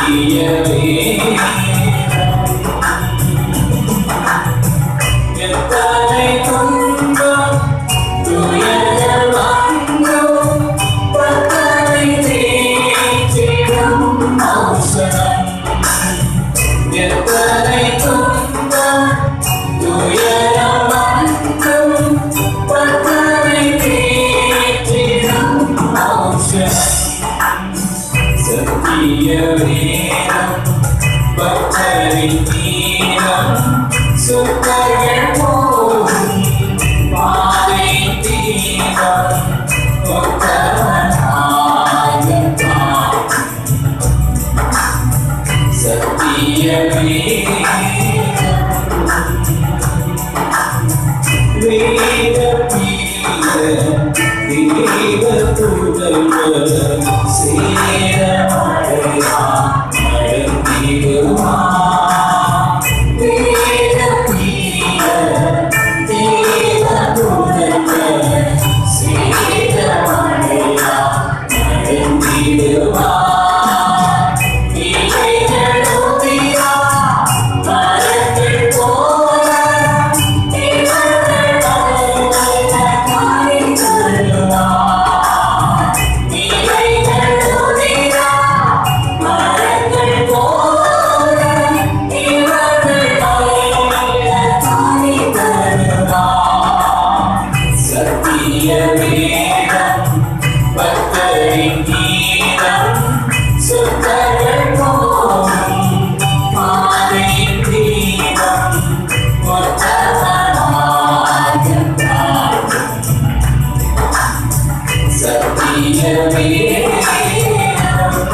எத்தனை துன்பம் துயர்கள் வந்தும் பத்தனை தேற்றிடும் அவசரம் எத்தனை துன்பம் துயரம் வந்தும் பத்தனை தேற்றிடும் அவசரம் சத்திய வேதம் பக்தரின் தீரம் சுத்தர்கள் போகும் பாதை தீரம் ஒத்தவனாகத்தான் சத்திய வேத பீட தேவ புதல்வர் சேரமழையா நடந்திடுமா வேத பீட தேவ புதல்வர் சேரமழையா நடந்திடுமா இவைகளுதியா மரங்கள் போல இவர்கள் மலைகளை காய்ந்தருளா. இவைகளுதியா மரங்கள் போல இவர்கள் மலைகளை காய்ந்தருளா. சத்திய வேதம் பக்தரின் கீதம் சுத்தர்கள் போகும் பாதை தீபம் ஒத்தவனாகத்தான் சத்திய வேதம்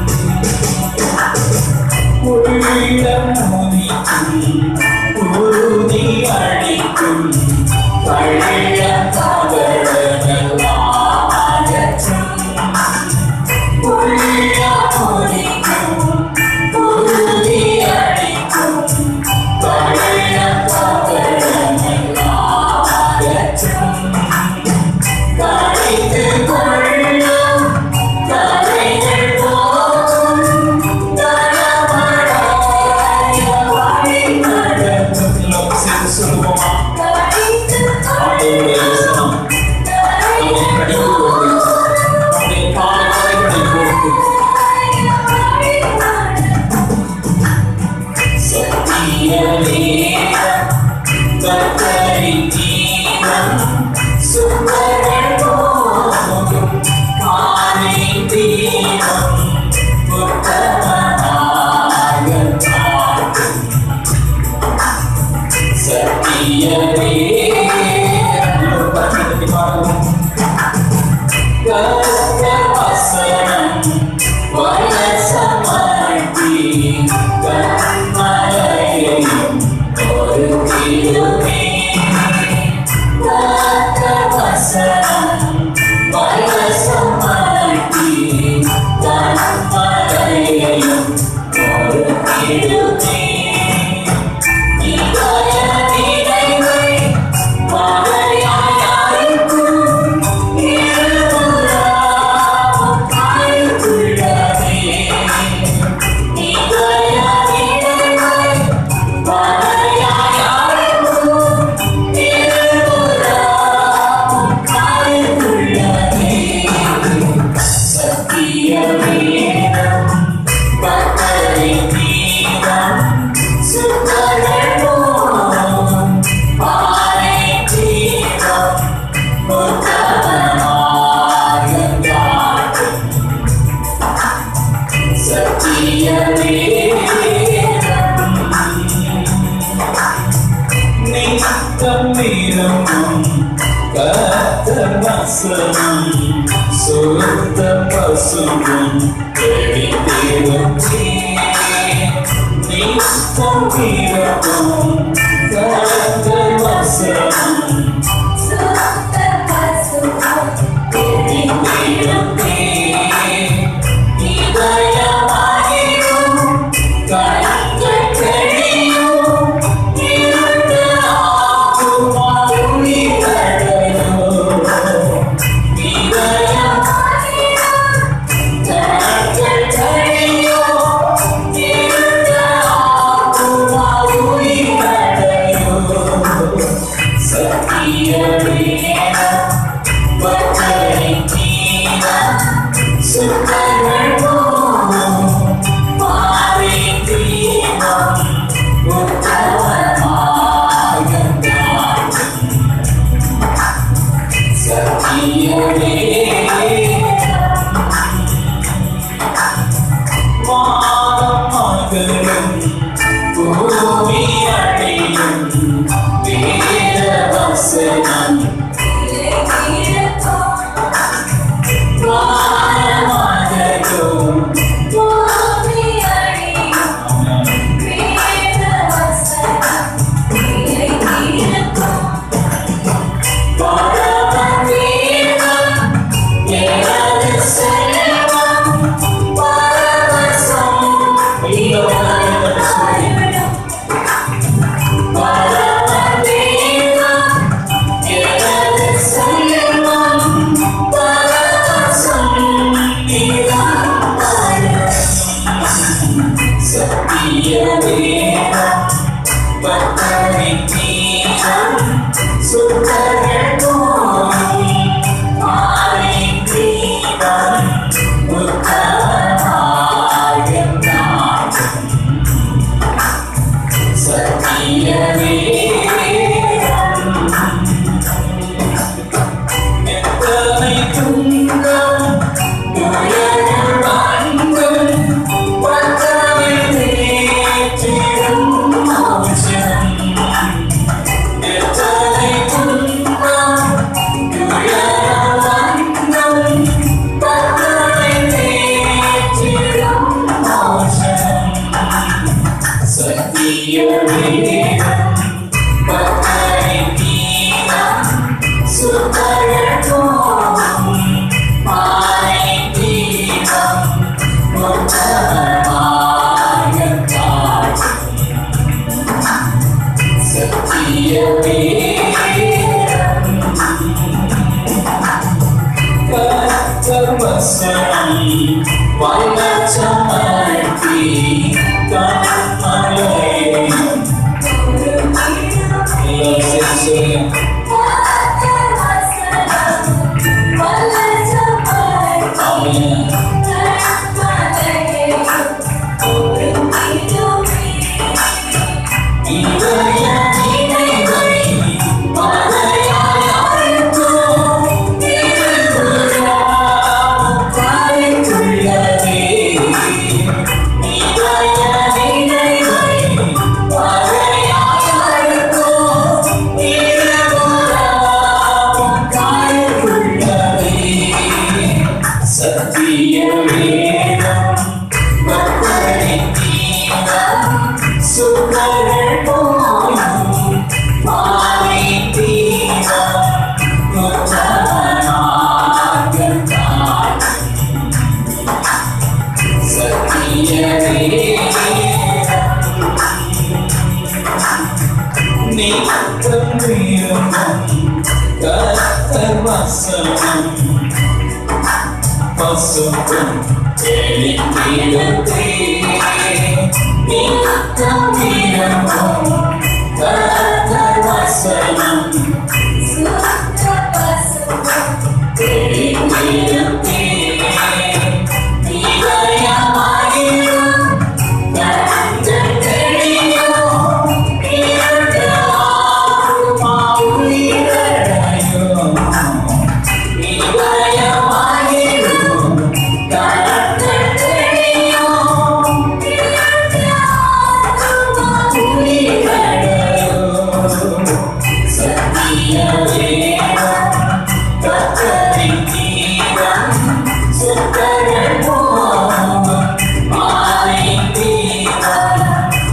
உள்ளம் முனிக்கும் உறுதி அளிக்கும் பழைய தவறுகளெல்லாம் அகற்றும். உள்ளம் முனிக்கும் உறுதி அளிக்கும் பழைய தவறுகளெல்லாம் அகற்றும். கரைந்து கொள்ளும் கரைகள் போகும் கரமழைய வழி நடத்தும். எல்லோரும் சேர்ந்து சொல்லுவோமா? ஆண்டவருடைய வசனம் நம்மை கடிந்து நம்முடைய பாவங்களை போக்கு சத்திய வேதம் கர்த்தரின் தீரம் சுத்தர்கள் போகும் காலை தீரம் உத்தமனாகத்தான் சத்திய வேதம் பற்றி பாருங்கள் கர்த்தர் வசனம் வயசமர்த்தி கண்மலையையும் ஒரு திருமே கர்த்தர் வசனம் வயசமர்த்தி கண்மலையையும் ஒரு திருமே இதய நினைவை மலையாயிருக்கும் இருபுறமும் காய்ந்துள்ளதே. இதய நினைவை மலையாயிருக்கும் இருபுறமும் காய்ந்துள்ளதே. சத்திய வேதம் பக்தரின் கீதம் சுத்தர்கள் போகும் பாறை தீரம் உத்தமனாகத் காட்டும். சத்திய வேதம் நித்தம் நிறமும் கர்த்தர் வசனம் சுத்த பசுவும் தெளிந்திடும் நித்தம் நிறமும் கர்த்தர் வசனம் தெளிந்திடும் இதயமாயிரும் கண்கள் தெளியும் இருந்த ஆத்துமா துணிகளையோ இதயம் கண்கள் தெளியும் சத்திய வேதம் பக்தரின் தீரம் சுத்தர்கள் போய் மாலை தீரம் உத்தமமாயிருந்தான் சத்திய வேதம் எத்தனை துன்பம் துயரம் அன்பும் பத்தவை தேற்றிடும் மோட்சம். எத்தனை துன்பம் துயரம் அன்பும் பத்தவை தேற்றிடும் மோட்சம். சத்திய வேதம் பக்தரின் தீரம் சுத்தர்கள் போகும் மாலை தீரம் உத்தமமாகக் காட்டும். சத்திய வேதம் கர்த்தர் வசனம் வல்லச்சமர்த்தி கண்மலை எல்லாம் சேர்ந்து சொல்லுங்க. ஆமென். இதய நினைவை மலையாய் அழைத்தோம். திருவிழாவும் கரைத்துள்ளதே. இதய நினைவை மலையாய் அழைத்தோம். திருவிழாவும் கரைத்துள்ளதே. சத்திய வேதம் பக்தரின் தீரம் சுடர்கள் போலும் மாலை தீரம் உத்தமனாகத் காட்டும். சத்திய வேதம் நித்தம் விரும்பும் கர்த்தர் வசனம் பசுக்கும் தெளிந்திருந்தே நித்தம் விரும்பும் கர்த்தர் வசனம் தெளிந்திருந்தே இதயமாயிரும் கர்த்தர் தெரியும் இரண்டு ஆத்துமா உயிரடையும் இதயமாயிரும் கர்த்தர் தெரியும் உயிரடையும் சத்திய வேதம் கர்த்தரின் தீரம் சுத்தர்கள் போகும் மாலை தீரம்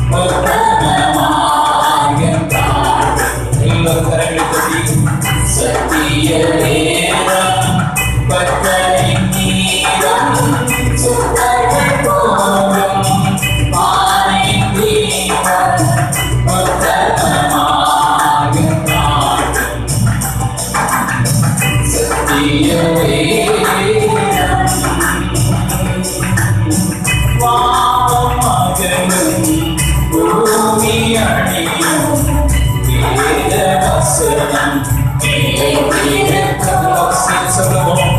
உத்தமமாகக் காட்டும். எல்லோரும் கரங்களை தட்டி, சத்திய வேதம் கர்த்தரின் தீரம் சுத்தர்கள் போகும் மாலை தீரம் உத்தமமாகக் காட்டும். சத்திய வேதம் வானம் அகலும் பூமி அழியும் வேத வசனம் நிலைத்திருக்கும். சேர்ந்து சொல்லுவோம்.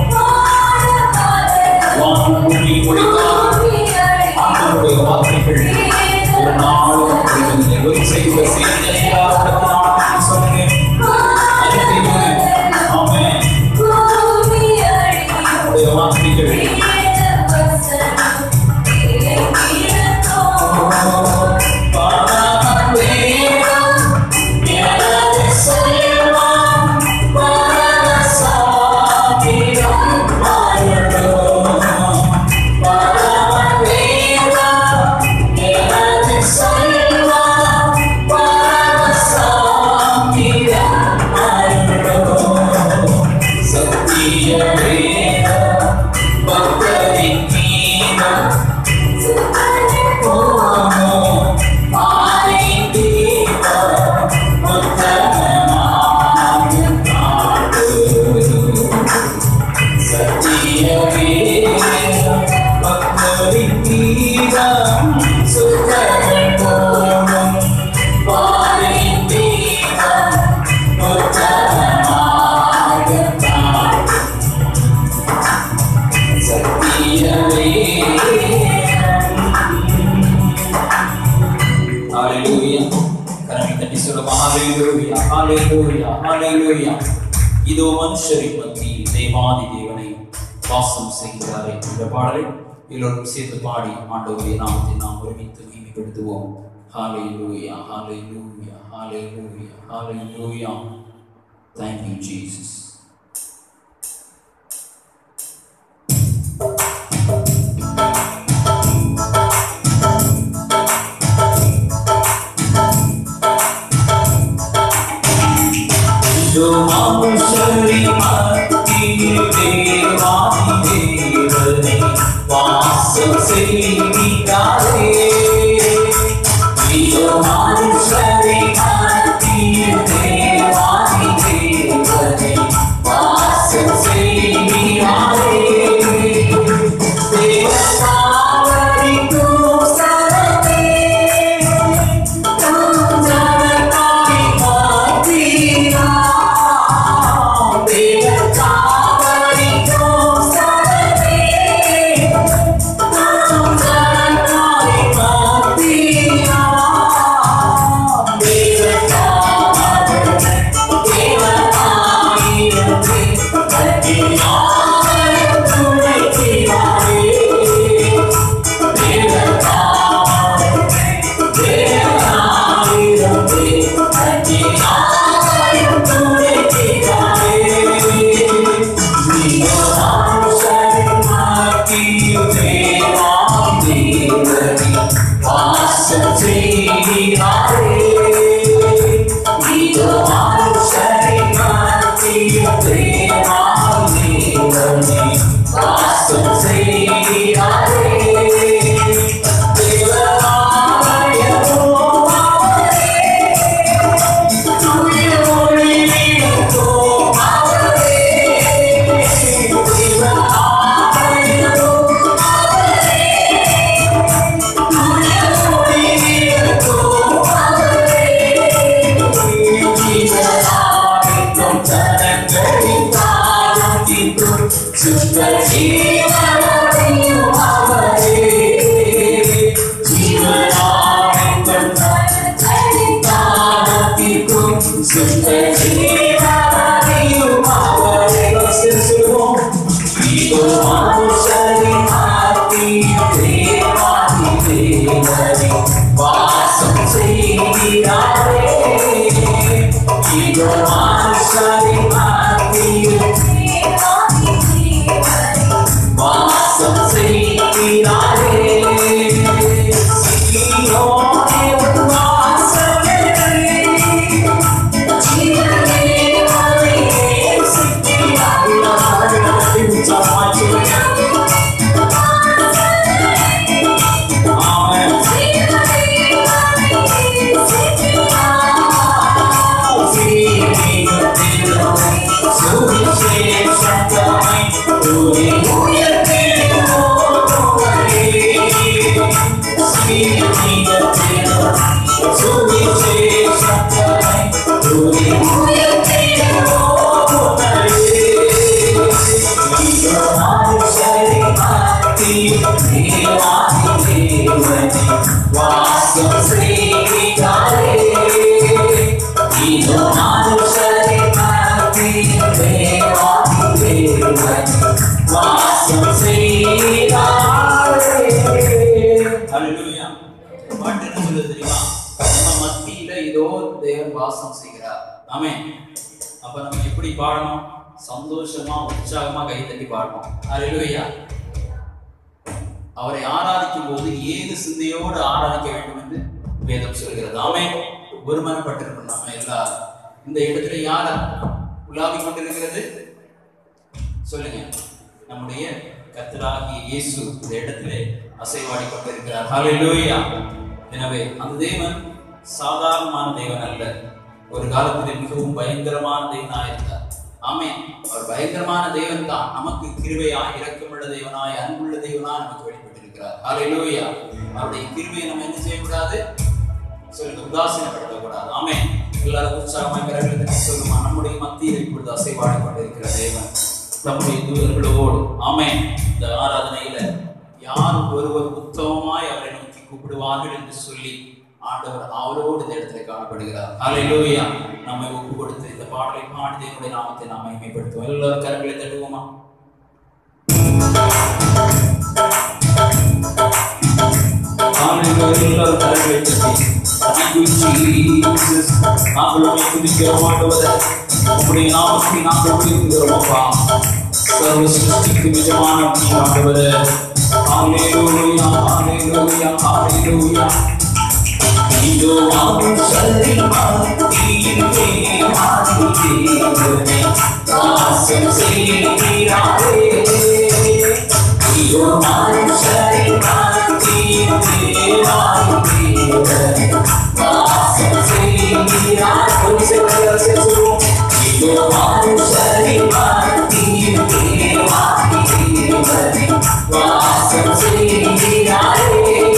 வானம் பூமி ஒழித்தாலும் ஆண்டவருடைய வார்த்தைகள் ஒரு நாளும் ஒழிவதில்லை. ஒரு செய்த செய்தியாளர்கள் சொல்லுங்க ஆமென். அவருடைய வார்த்தைகள் ஹalleluya ஹalleluya ஹalleluya இதோ மனுஷரின் மத்தியில் தேவாதி தேவனை வாசம் செய்கிறாரே இந்த பாடலை எல்லோரும் சேர்ந்து பாடி ஆண்டவருடைய நாமத்தை நாம் ஒருமித்து மகிமைப்படுத்துவோம் ஹalleluya ஹalleluya ஹalleluya ஹalleluya thank you jesus இதோ மனுஷரின் மத்தியில் தேவாதி தேவனை வாசம் செய்கிறாரே. இதோ மனுஷரின் மத்தியில் தேவாதி தேவனை வாசம் செய்கிறாரே. தேவனாவரிக்கும் சரணே வாசம் செய்கிறாரே இதோ மனுஷரின் மத்தியில் வாசம் செய்கிறாரே சீயோனே உன் வாசலே ஜீவனே மலையே சித்தியாகிறாரே ஆமென் வாசம் செய்கிறாரே இதோ மனுஷரை மத்தியில் தேவாதி தேவன் வாசம் செய்கிறாரே. ஹல்லேலூயா. பாட்டு என்ன சொல்லுது தெரியுமா? நம்ம மத்தியில இதோ தேவன் வாசம் செய்கிறார் ஆமென் அப்ப நம்ம எப்படி பாடணும் சந்தோஷமா உற்சாகமா கை தட்டி பாடணும் ஹalleluya அவரை ஆராதிக்கும் போது ஏக சிந்தையோடு ஆராதிக்க வேண்டும் என்று வேதம் சொல்கிறது ஆமே ஒருமனப்பட்டிருக்கணும் நம்ம எல்லாரும் இந்த இடத்துல யார் உலாவிக் கொண்டிருக்கிறது சொல்லுங்க நம்முடைய கர்த்தராகிய இயேசு இந்த இடத்திலே அசைவாடி கொண்டிருக்கிறார் ஹalleluya எனவே அந்த தேவன் சாதாரணமான தேவன் அல்ல ஒரு காலத்திலே மிகவும் பயங்கரமான தேவனாய் இருந்தார் ஆமென் அவர் பயங்கரமான தேவன் தான் நமக்கு கிருபையாய் இரக்கமுள்ள தேவனாய் அன்புள்ள தேவனாய் நமக்கு வெளிப்பட்டிருக்கிறார் ஹalleluya அவருடைய கிருபையை நம்ம என்ன செய்யக்கூடாது சொல்லுங்க உதாசீனப்படுத்தக்கூடாது ஆமென் எல்லாரும் உற்சாகமாய் கரங்களை தட்டி சொல்லுமா நம்முடைய மத்தியில் இப்பொழுது அசைவாடி கொண்டிருக்கிற தேவன் தம்முடைய தூதர்களோடு ஆமென் இந்த ஆராதனையில யார் ஒருவர் உத்தமமாய் அவரை நோக்கி கூப்பிடுவார்கள் என்று சொல்லி ஆண்டவர் அவரோடு இந்த இடத்துல காணப்படுகிறார் ஹalleluya நம்மை ஒப்பு கொடுத்து இந்த பாடலை பாடி தேவனுடைய நாமத்தை நாம் மகிமைப்படுத்துவோம் எல்லாரும் கரங்களை தட்டுவோமா ஹalleluya எல்லாரும் கரங்களை தட்டி Thank you, Jesus. நாங்கள் உம்மை துதிக்கிறோம் ஆண்டவரே உம்முடைய நாமத்தை நாங்கள் உயர்த்துகிறோம் அப்பா சர்வ சிருஷ்டிக்கு நிஜமான நீ ஆண்டவரே ஹalleluya ஹalleluya ஹalleluya இதோ வாழும் சரி மத்தியிலே ஆதிதேவனே வாசம் செய்கிறாரே இதோ வாழும் சரி மத்தியிலே ஆதிதேவனே வாசம் செய்கிறார் ஒரு சிலர் சொல்லுவோம் இதோ வாழும் சரி மத்தியிலே ஆதிதேவனே வாசம் செய்கிறாரே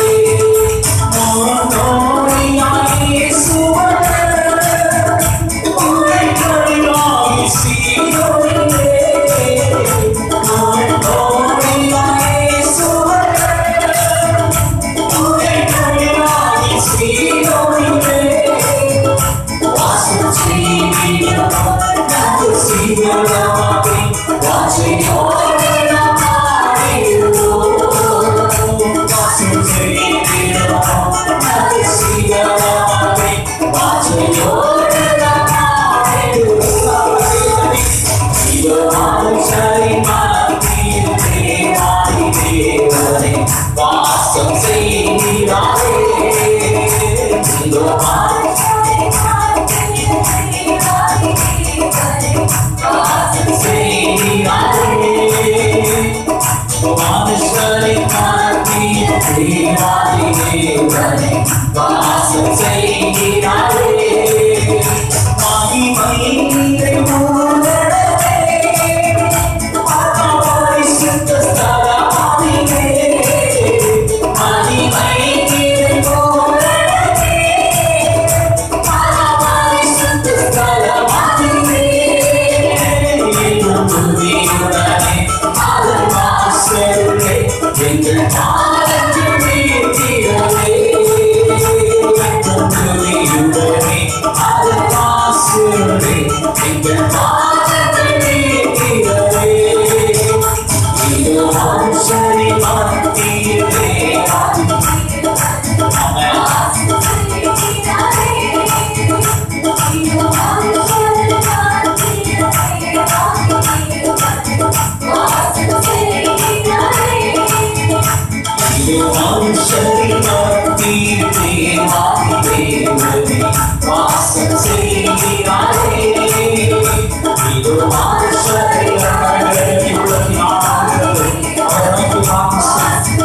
வாசம் செய்கிறாரே இதோ மனுஷரை காட்டி வாசம் செய்கிறாரே மகிமை மூலமே பரிசுத்த ஸ்தலமாதிலே மகிமை மூலமே பரிசுத்த ஸ்தலமாதிலே துதியுடனே அதன் வாசலே எங்கள் பாதத்தில் வீழ்கிறதே துதியுடனே அதன் வாசலே எங்கள் பாதத்தில் வீழ்கிறதே இது மனுஷனை மத்தியிலே இது மனுஷனை மத்தியிலே ஆதிதேவனே வாசம் செய்கிறாரே இது மனுஷனை மத்தியிலே உலகினாலே அவனுக்கு வாசம்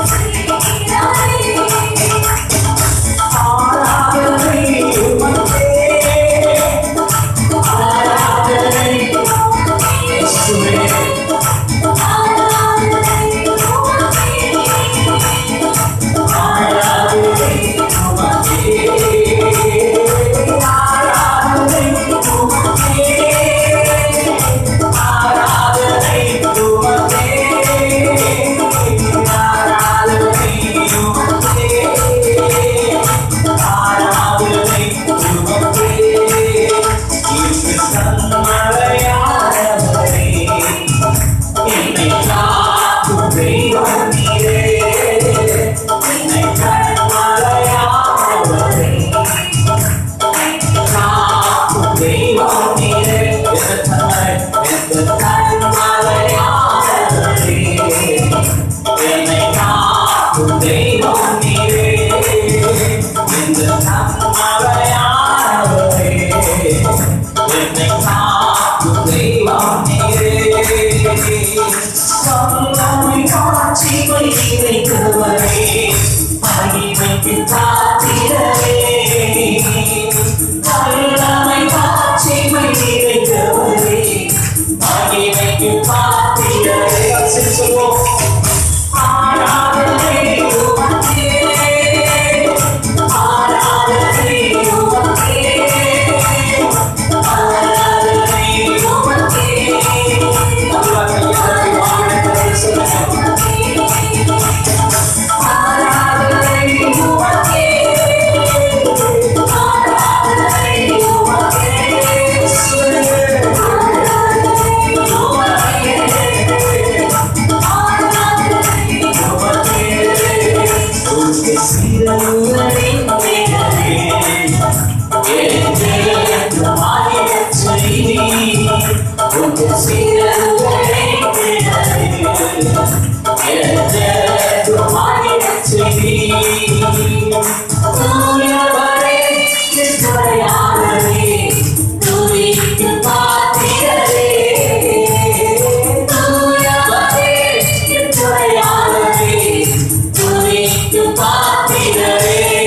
ஆராதனை உமக்கே ஆராதனை இயேசுவே ஆராதனை உமக்கே ஆராதனை உமக்கே ஆராதனை உமக்கே ஆராதனை உமக்கே ஆராதனை உமக்கே இயேசு சன்மலையானவரே என்னை காக்கும் தெய்வம் நீரே என்னை கண்மலையானவரே காக்கும் தெய்வம் நீரே எந்த தன்மை எந்த கண்மலையானவரே என்னை காக்கும் தெய்வம் நீரே எந்த கண்மலையானவரே என்னை காக்கும் தெய்வம் நீரே சொந்தமை காட்சி வைக்கிறவரே மகிமைக்கு காத்திரவே வல்லமை காட்சி வைக்கிறவரே மகிமைக்கு காத்திரவே சொல்லுவோம் ஆராதனை உமக்கே ஆராதனை உமக்கே ஆராதனை உமக்கே ஆராதனை உமக்கே பாத்திரரே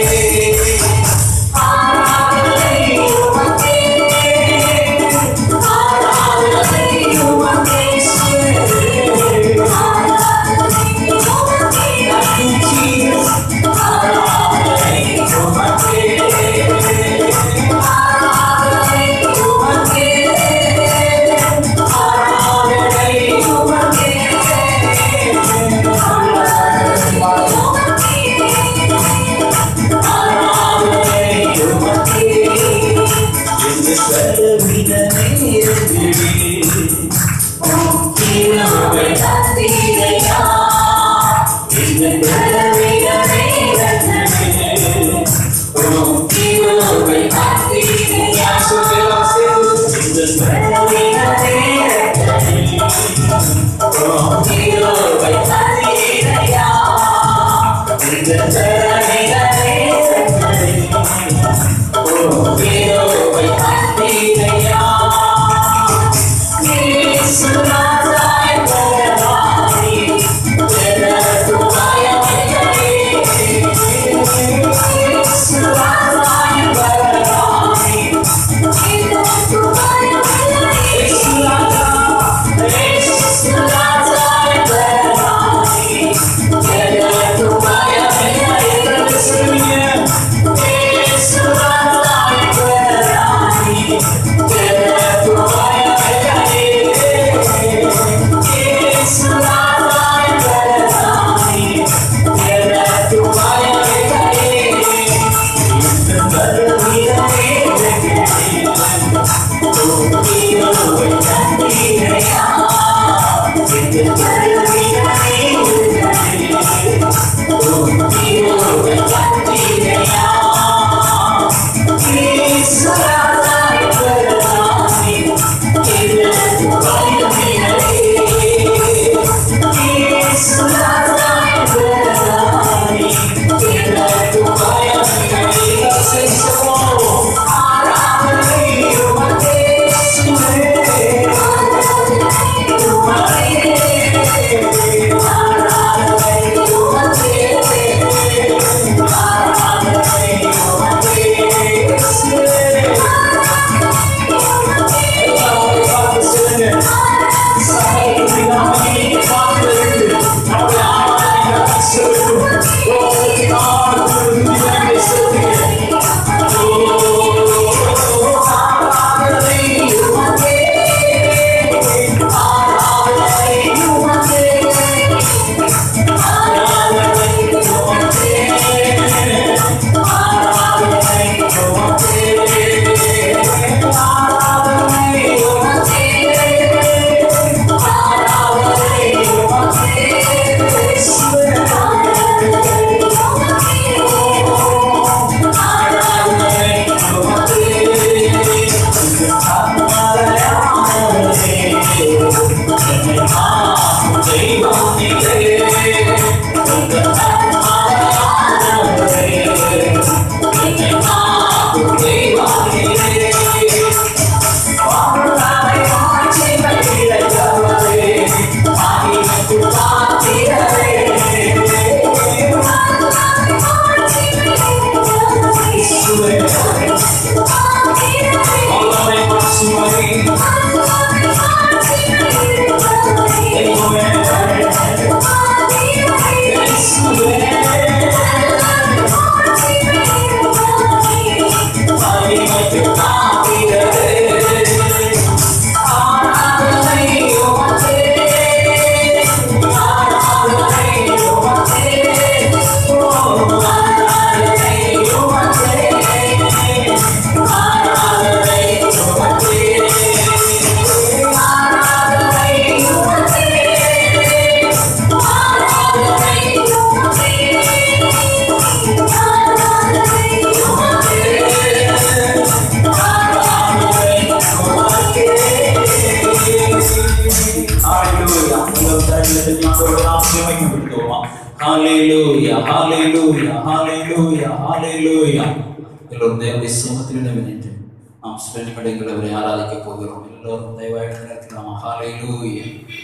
ஹalleluya ஹalleluya எல்லோரும் தேவனுடைய சமூகத்தில் நின்று நாம் சில நிமிடங்கள் அவரை ஆராதிக்க போகிறோம் எல்லோரும் தயவாக நிற்கலாம் ஹalleluya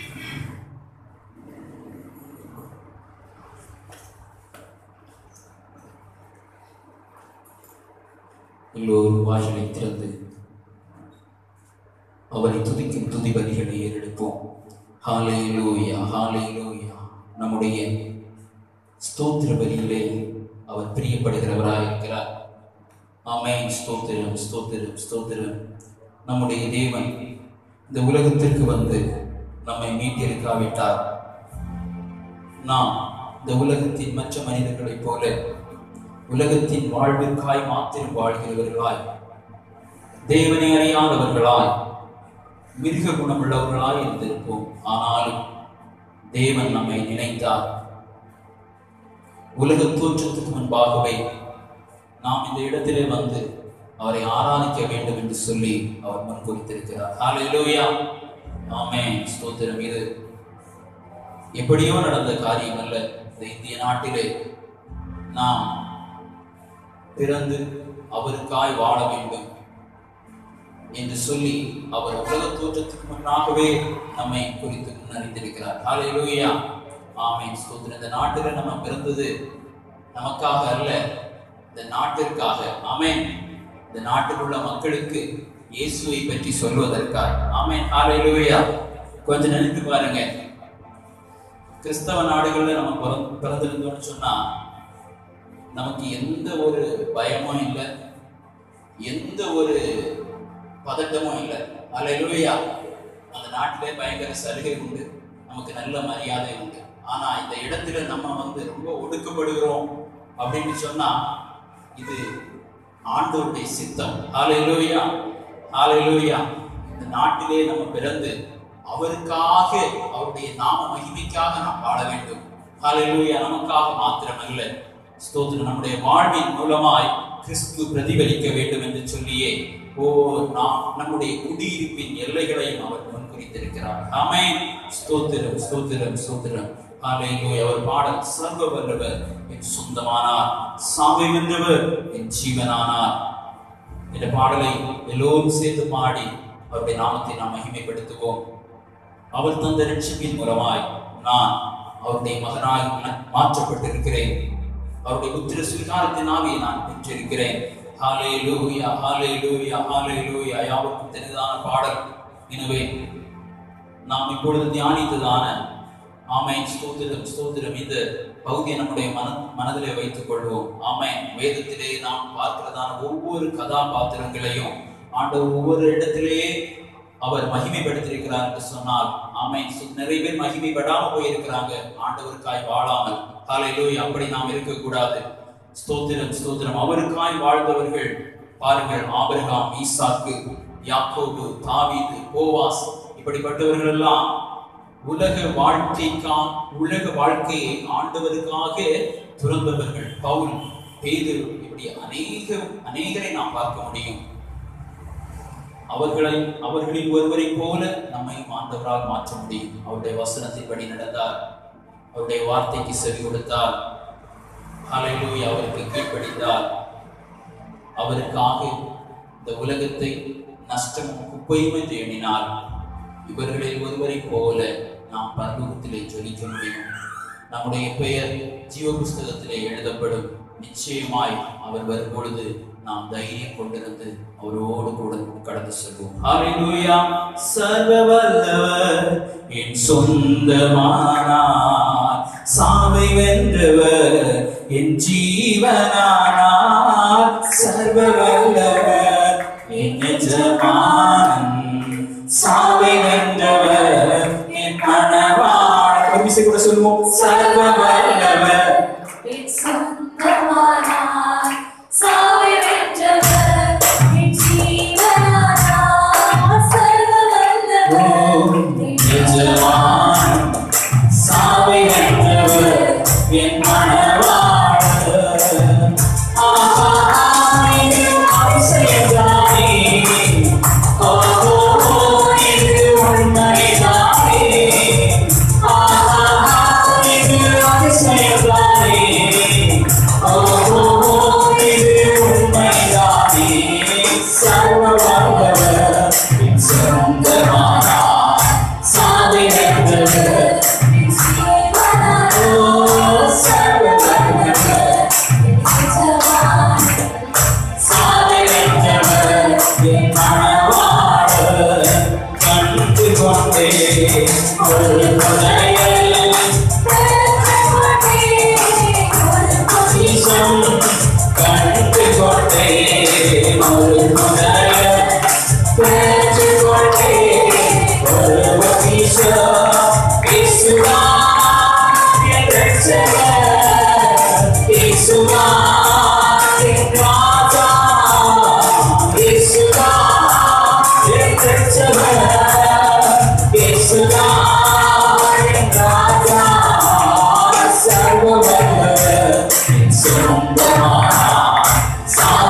எல்லோரும் வாயிலை திறந்து அவரை துதிக்கும் துதி பலிகளை ஏறெடுப்போம் ஹாலே லூயா ஹாலே லூயா நம்முடைய ஸ்தோத்திர பலியிலே அவர் பிரியப்படுகிறவராய் இருக்கிறார் ஆமென் ஸ்தோத்திரம் ஸ்தோத்திரம் ஸ்தோத்திரம் நம்முடைய தேவன் இந்த உலகத்திற்கு வந்து நம்மை மீட்டெடுக்காவிட்டார் நாம் இந்த உலகத்தின் மற்ற மனிதர்களைப் போல உலகத்தின் வாழ்விற்காய் மாத்திரம் வாழ்கிறவர்களாய் தேவனை அறியாதவர்களாய் மிருக குணமுள்ளவர்களாய் இருந்திருப்போம் ஆனாலும் தேவன் நம்மை நினைத்தார் உலக தோற்றத்துக்கு முன்பாகவே நாம் இந்த இடத்திலே வந்து அவரை ஆராதிக்க வேண்டும் என்று சொல்லி அவர் முன்குறித்திருக்கிறார் ஹalleluya ஆமென் ஸ்தோத்திரம் இது எப்படியோ நடந்த காரியம் அல்ல இந்த இந்திய நாட்டிலே நாம் பிறந்து அவருக்காய் வாழ வேண்டும் என்று சொல்லி அவர் உலக தோற்றத்துக்கு முன்னாகவே நம்மை குறித்து முன்னறிந்திருக்கிறார் ஹalleluya ஆமென் ஸ்தோத்திரம் இந்த நாட்டில நம்ம பிறந்தது நமக்காக அல்ல இந்த நாட்டிற்காக ஆமென் இந்த நாட்டில் உள்ள மக்களுக்கு இயேசுவை பற்றி சொல்வதற்காக ஆமென் ஹalleluya கொஞ்சம் நினைத்து பாருங்க கிறிஸ்தவ நாடுகள்ல நம்ம பிறந்த பிறந்திருந்தோம்னு சொன்னா நமக்கு எந்த ஒரு பயமும் இல்லை எந்த ஒரு பதட்டமும் இல்லை அலையிலுவையா அந்த நாட்டிலே பயங்கர சலுகை உண்டு நமக்கு நல்ல மரியாதை உண்டு ஆனா இந்த இடத்துல நம்ம வந்து ரொம்ப ஒடுக்கப்படுகிறோம் அப்படின்னு சொன்னா இது ஆண்டவருடைய சித்தம் ஹalleluya ஹalleluya இந்த நாட்டிலே நம்ம பிறந்து அவருக்காக அவருடைய நாம மகிமைக்காக நாம் வாழ வேண்டும் ஹalleluya நமக்காக மாத்திரமல்ல ஸ்தோத்திரம் நம்முடைய வாழ்வின் மூலமாய் கிறிஸ்து பிரதிபலிக்க வேண்டும் என்று சொல்லியே ஓ நாம் நம்முடைய குடியிருப்பின் எல்லைகளையும் அவர் முன்குறித்திருக்கிறார் ஆமென் ஸ்தோத்திரம் ஸ்தோத்திரம் ஸ்தோத்திரம் ஹalleluya அவர் பாடல் சர்வ வல்லவர் என் சொந்தமானார் சாமி வென்றவர் என் ஜீவனானார் இந்த பாடலை எல்லோரும் சேர்ந்து பாடி அவருடைய நாமத்தை நாம் மகிமைப்படுத்துவோம் அவர் தந்த ரட்சிப்பின் மூலமாய் நான் அவருடைய மகனாய் மா- மாற்றப்பட்டிருக்கிறேன் அவருடைய புத்திர சுவிகாரத்தின் ஆவியை நான் பெற்றிருக்கிறேன் ஹாலே லூயா ஹாலே லூயா ஹாலே லூயா யாவருக்கும் தெரிந்ததான பாடல் எனவே நாம் இப்பொழுது தியானித்ததான ஆமென் ஸ்தோத்திரம் ஸ்தோத்திரம் இந்த பகுதியை நம்முடைய மன மனதிலே வைத்துக் கொள்வோம் ஆமென் வேதத்திலே நாம் பார்க்கிறதான ஒவ்வொரு கதாபாத்திரங்களையும் ஆண்டவர் ஒவ்வொரு இடத்திலேயே அவர் மகிமைப்படுத்தியிருக்கிறார் என்று சொன்னால் ஆமென் சு- நிறைய பேர் மகிமைப்படாம போயிருக்கிறாங்க ஆண்டவருக்காய் வாழாமல் ஹalleluya அப்படி நாம் இருக்கக்கூடாது ஸ்தோத்திரம் ஸ்தோத்திரம் அவருக்காய் வாழ்ந்தவர்கள் பாருங்கள் ஆபிரகாம் ஈசாக்கு யாக்கோபு தாவீது போவாஸ் இப்படிப்பட்டவர்கள் எல்லாம் உலக வாழ்க்கைக்கா உலக வாழ்க்கையை ஆண்டவருக்காக துறந்தவர்கள் பவுல் பேதுரு இப்படி அநேக அநேகரை நாம் பார்க்க முடியும் அவர்களை அவர்களில் ஒருவரை போல நம்மை ஆண்டவரால் மாற்ற முடியும் அவருடைய வசனத்தின்படி நடந்தார் அவருடைய வார்த்தைக்கு செவி கொடுத்தார் ஹalleluya அவருக்கு கீழ்ப்படிந்தார் அவருக்காக இந்த உலகத்தை நஷ்டமும் குப்பையும் என்று எண்ணினார் இவர்களில் ஒருவரை போல நாம் பரலோகத்திலே ஜொலிக்க முடியும் நம்முடைய பெயர் ஜீவ புஸ்தகத்திலே எழுதப்படும் நிச்சயமாய் அவர் வரும்பொழுது நாம் தைரியம் கொண்டிருந்து அவரோடு கூட கடந்து செல்வோம் ஹalleluya சர்வ வல்லவர் என் சொந்தமானார் சாவை வென்றவர் என் ஜீவனானார் சர்வ வல்லவர் என் எஜமானன் சாவை வென்றவர் என் மனவாளர் ஒரு விஷயம் கூட சொல்லுவோம் சர்வ வல்லவர் என் சொந்தமானார், சாவை வென்றவர், என் ஜீவனானார், சர்வ வல்லவர், என் எஜமானன் சாவை வென்றவர் என் மனவாளர் ஆஹா, ஆமென்,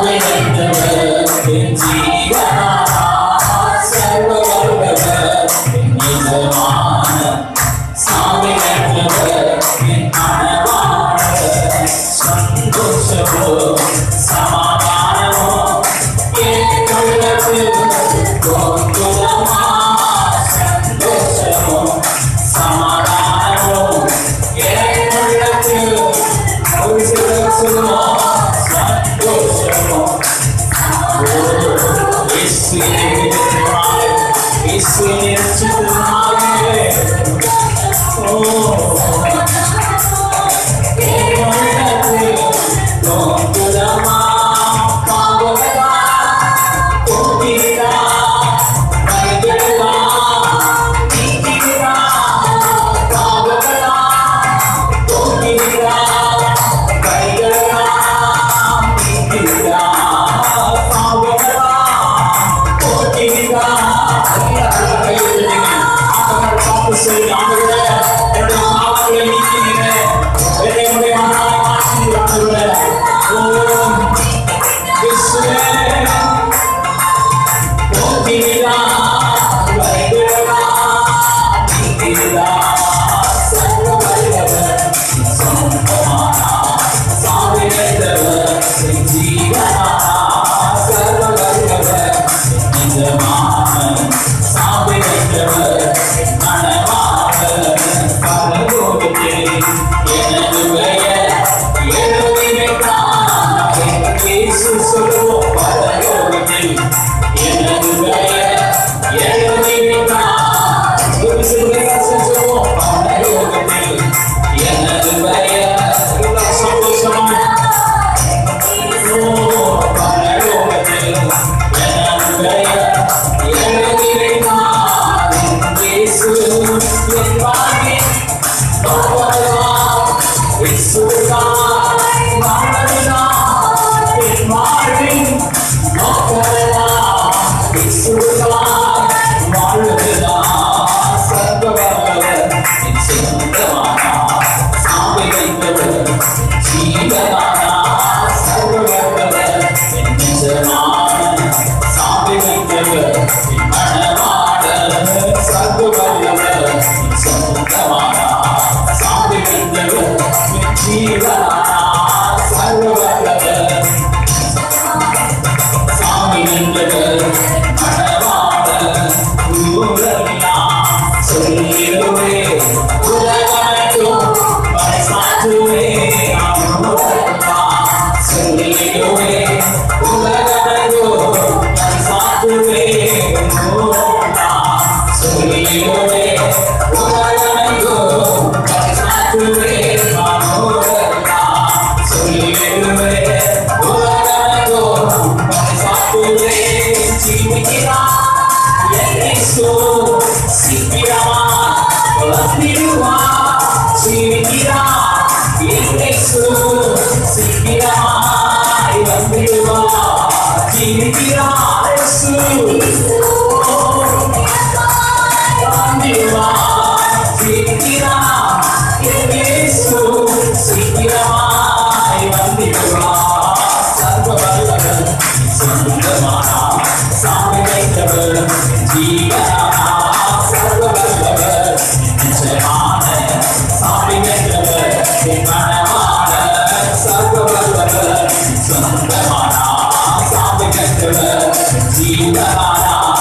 சாமி வென்றவர் என் ஜீவனானா சர்வ வல்லவர் என் நிஜமான சாமி வென்றவர் என் கனவானவர் சந்தோஷமோ சமாதானமோ என் உள்ளத்தில் தோன்றுதமா சந்தோஷமோ சமாதானமோ என் உள்ளத்தில் ஒரு சிலர் சொல்லுவோம் சந்தோஷமோ ஜீவனானா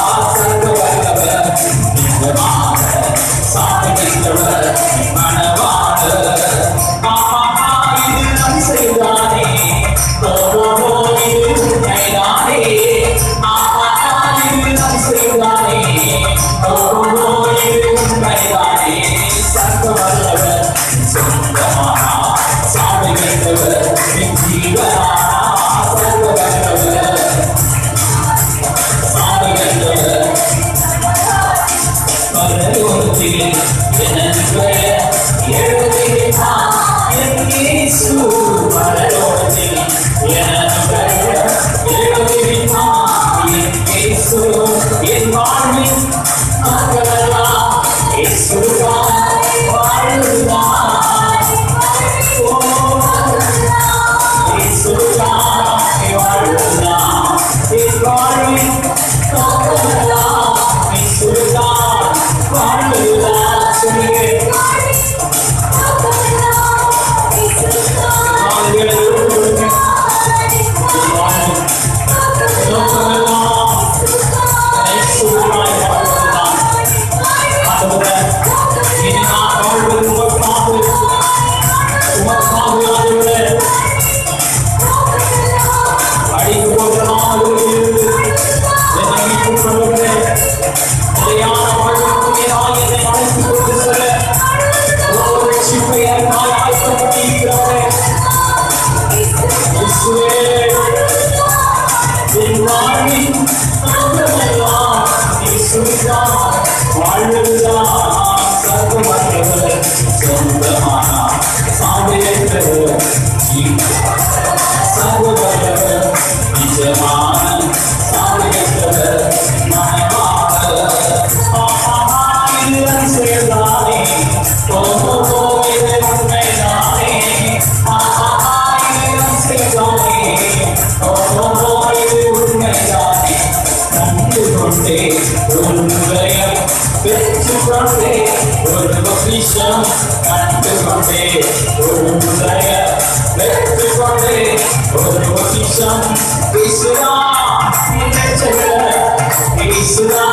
கொண்டே ஒரு உதயம் பெற்றுக்கொண்டே ஒரு பொக்கிஷம் கண்டுகொண்டே ஒரு உதயம் பெற்றுக்கொண்டே ஒரு பொக்கிஷம் பேசுதா பேசுதா பேசுதா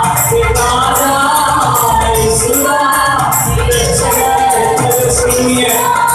பேசுதா பேசுதா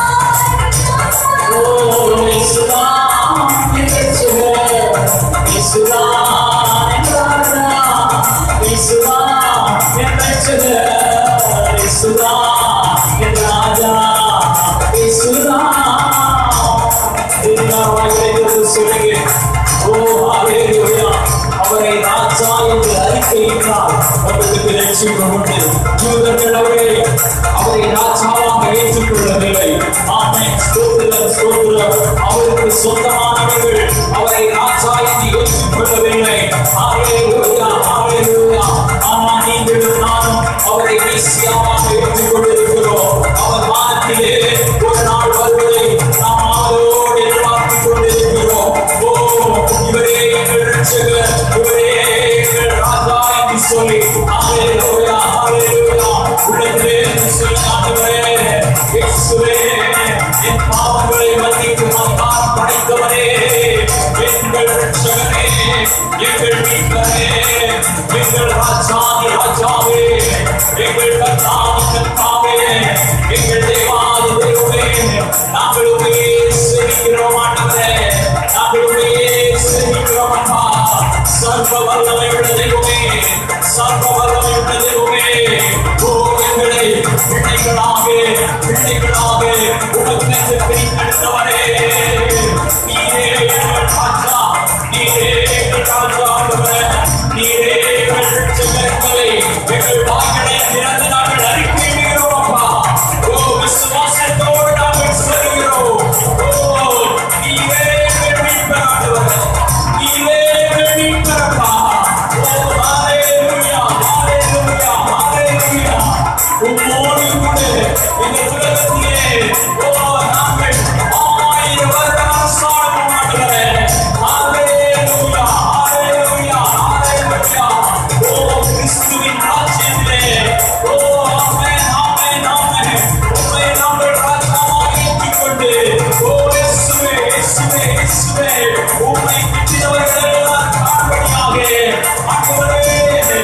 அவரை ராஜா என்று அறிக்கையிட்டால் அவர்களுக்கு லட்சியம் உண்டு யூதர்கள் அவரை அவரை ராஜாவாக ஏற்றுக்கொள்ளவில்லை ஆமென் ஸ்தோத்திரம் ஸ்தோத்திரம் அவருக்கு சொந்தமானவர்கள் அவரை ராஜா என்று ஏற்றுக்கொள்ளவில்லை ஹalleluya ஹalleluya ஆனால் நீங்களும் நானும் அவரை மெசியாவாக ஏற்றுக்கொண்டிருக்கிறோம் அவர் வானத்திலே ஒரு நாள் வருவதை நாம் ஆவலோடு எதிர்பார்த்துக் கொண்டிருக்கிறோம் ஓ இவரே எங்கள் ரட்சகர் இவரே எங்கள் ராஜா என்று சொல்லி ஹalleluya ஹalleluya உள்ளத்திலே சொல்லி ஆண்டவரே இயேசுவே என் பாவங்களை மன்னித்து மன்றாட படைத்தவரே எங்கள் ரட்சகரே எங்கள் மீட்பரே எங்கள் ராஜாதி ராஜாவே எங்கள் கர்த்தாதி கர்த்தாவே எங்கள் தேவாதி தேவமே நாங்கள் உண்மையே சேவிக்கிறோம் ஆண்டவரே நாங்கள் உண்மையே சேவிக்கிறோம் அப்பா சர்வ வல்லமை உள்ள தெய்வமே சர்வ வல்லமை உள்ள தெய்வமே ஓ எங்களை பிள்ளைகளாக பிள்ளைகளாக உமக்கென்று பிரித்தெடுத்தவரே நீரே எங்கள் ராஜா நீரே எங்கள் ராஜா ஆண்டவரே நீரே எங்கள் ரட்சகர்களை எங்கள் வாய்களை திறந்து நாங்கள் அறிக்கையிடுகிறோம் அப்பா ஓ விசுவாசத்தோடு நாங்கள் சொல்கிறோம் ஓ நீரே எங்கள் மீட்பர் ஆண்டவரே நீரே எங்கள் மீட்பர் அப்பா ஓ ஹalleluya ஹalleluya ஹalleluya உம்மோடு கூட இந்த உலகத்திலே ஓ நாங்கள் ஆயிரம் வருடம் அரசாடும் ஆண்டவரே ஹalleluya ஹalleluya ஹalleluya ஓ கிறிஸ்துவின் ராஜ்யத்திலே ஓ ஆமென் ஆமென் ஆமென் உம்மை நாங்கள் ராஜாவாக ஏற்றுக்கொண்டு ஓ இயேசுவே இயேசுவே இயேசுவே உம்மை கிட்டினவர்கள் எல்லாம் காண்படியாக ஆண்டவரே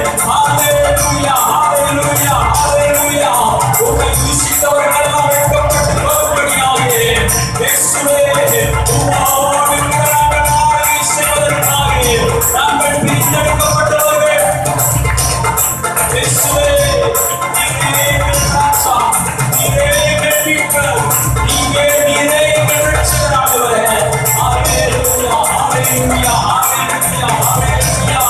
ஹalleluya ஹalleluya ஹalleluya உம்மை துதித்தவர்கள் எல்லாம் வெட்கப்பட்டு போகும்படியாக இயேசுவே உம்மோடு கூட நாங்கள் ஆளுகை செய்வதற்காக நாங்கள் பிரித்தெடுக்கப்பட்டவர்கள் இயேசுவே நீரே எங்கள் ராஜா நீரே எங்கள் மீட்பர் நீரே நீரே எங்கள் ரட்சகர் ஆண்டவரே ஹalleluya ஹalleluya ஹalleluya ஹalleluya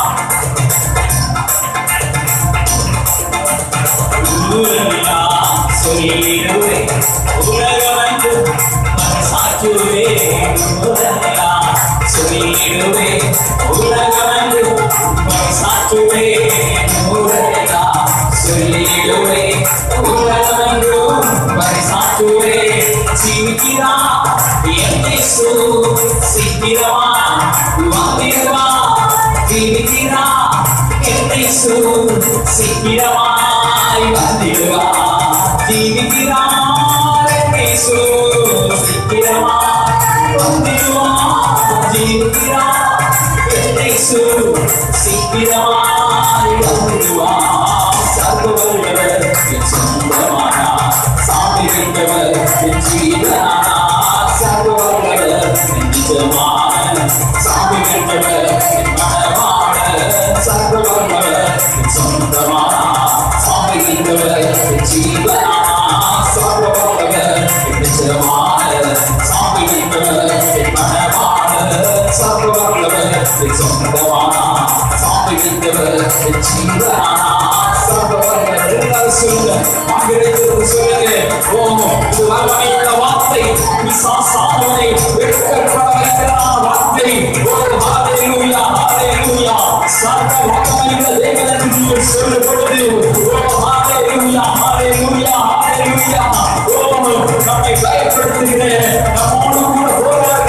உலகா சொல்லிடுவே உலகமைந்து சாற்றுவே உலகா சொல்லிடுவே உலகமைந்து சாற்றுவே உலகா சொல்லிடுவே உலகமைந்து சாற்றுவே ஜீவிக்கிறா என்னை சூ சீக்கிரமா வந்திருவா ஜீவிக்கிறா என்னை சூ சீக்கிரமாய் வந்திடுவா ஜீவிக்கிறார் என்னை சூ சீக்கிரமாய் வந்திடுவா ஜீவிக்கிறார் என்னை சூ சீக்கிரமாய் வந்திடுவா சர்வவல்லவர் என் சொந்தமானா சாமி வைத்தவர் என் ஜீவனானா சர்வவல்லவர் என் நிஜமான சாமி வைத்தவர் என் மனமான சர்வவல்லவர் என் சொந்தமானா சாமி வைத்தவர் என் ஜீவனானா சர்வவல்லவர் என் நிஜமான சாமி வைத்தவர் என் மனமான சர்வவல்லவர் என் சொந்தமானா சாமி வைத்தவர் என் ஜீவனானா சர்வவல்லவர் எல்லாரும் சொல்லுங்க ஆங்கிலத்தில் சொல்லுங்க ஓ இது வல்லமையுள்ள வார்த்தை பிசாசானவனை வெட்கப்பட வைக்கிறான வார்த்தை ஓ ஹalleluya ஹalleluya சர்வ வல்லமையுள்ள தேவன் என்று நீங்கள் சொல்லும் பொழுது ஓ ஹalleluya ஹalleluya ஹalleluya ஓ நம்மை பயப்படுத்துகிற நம்மோடு கூட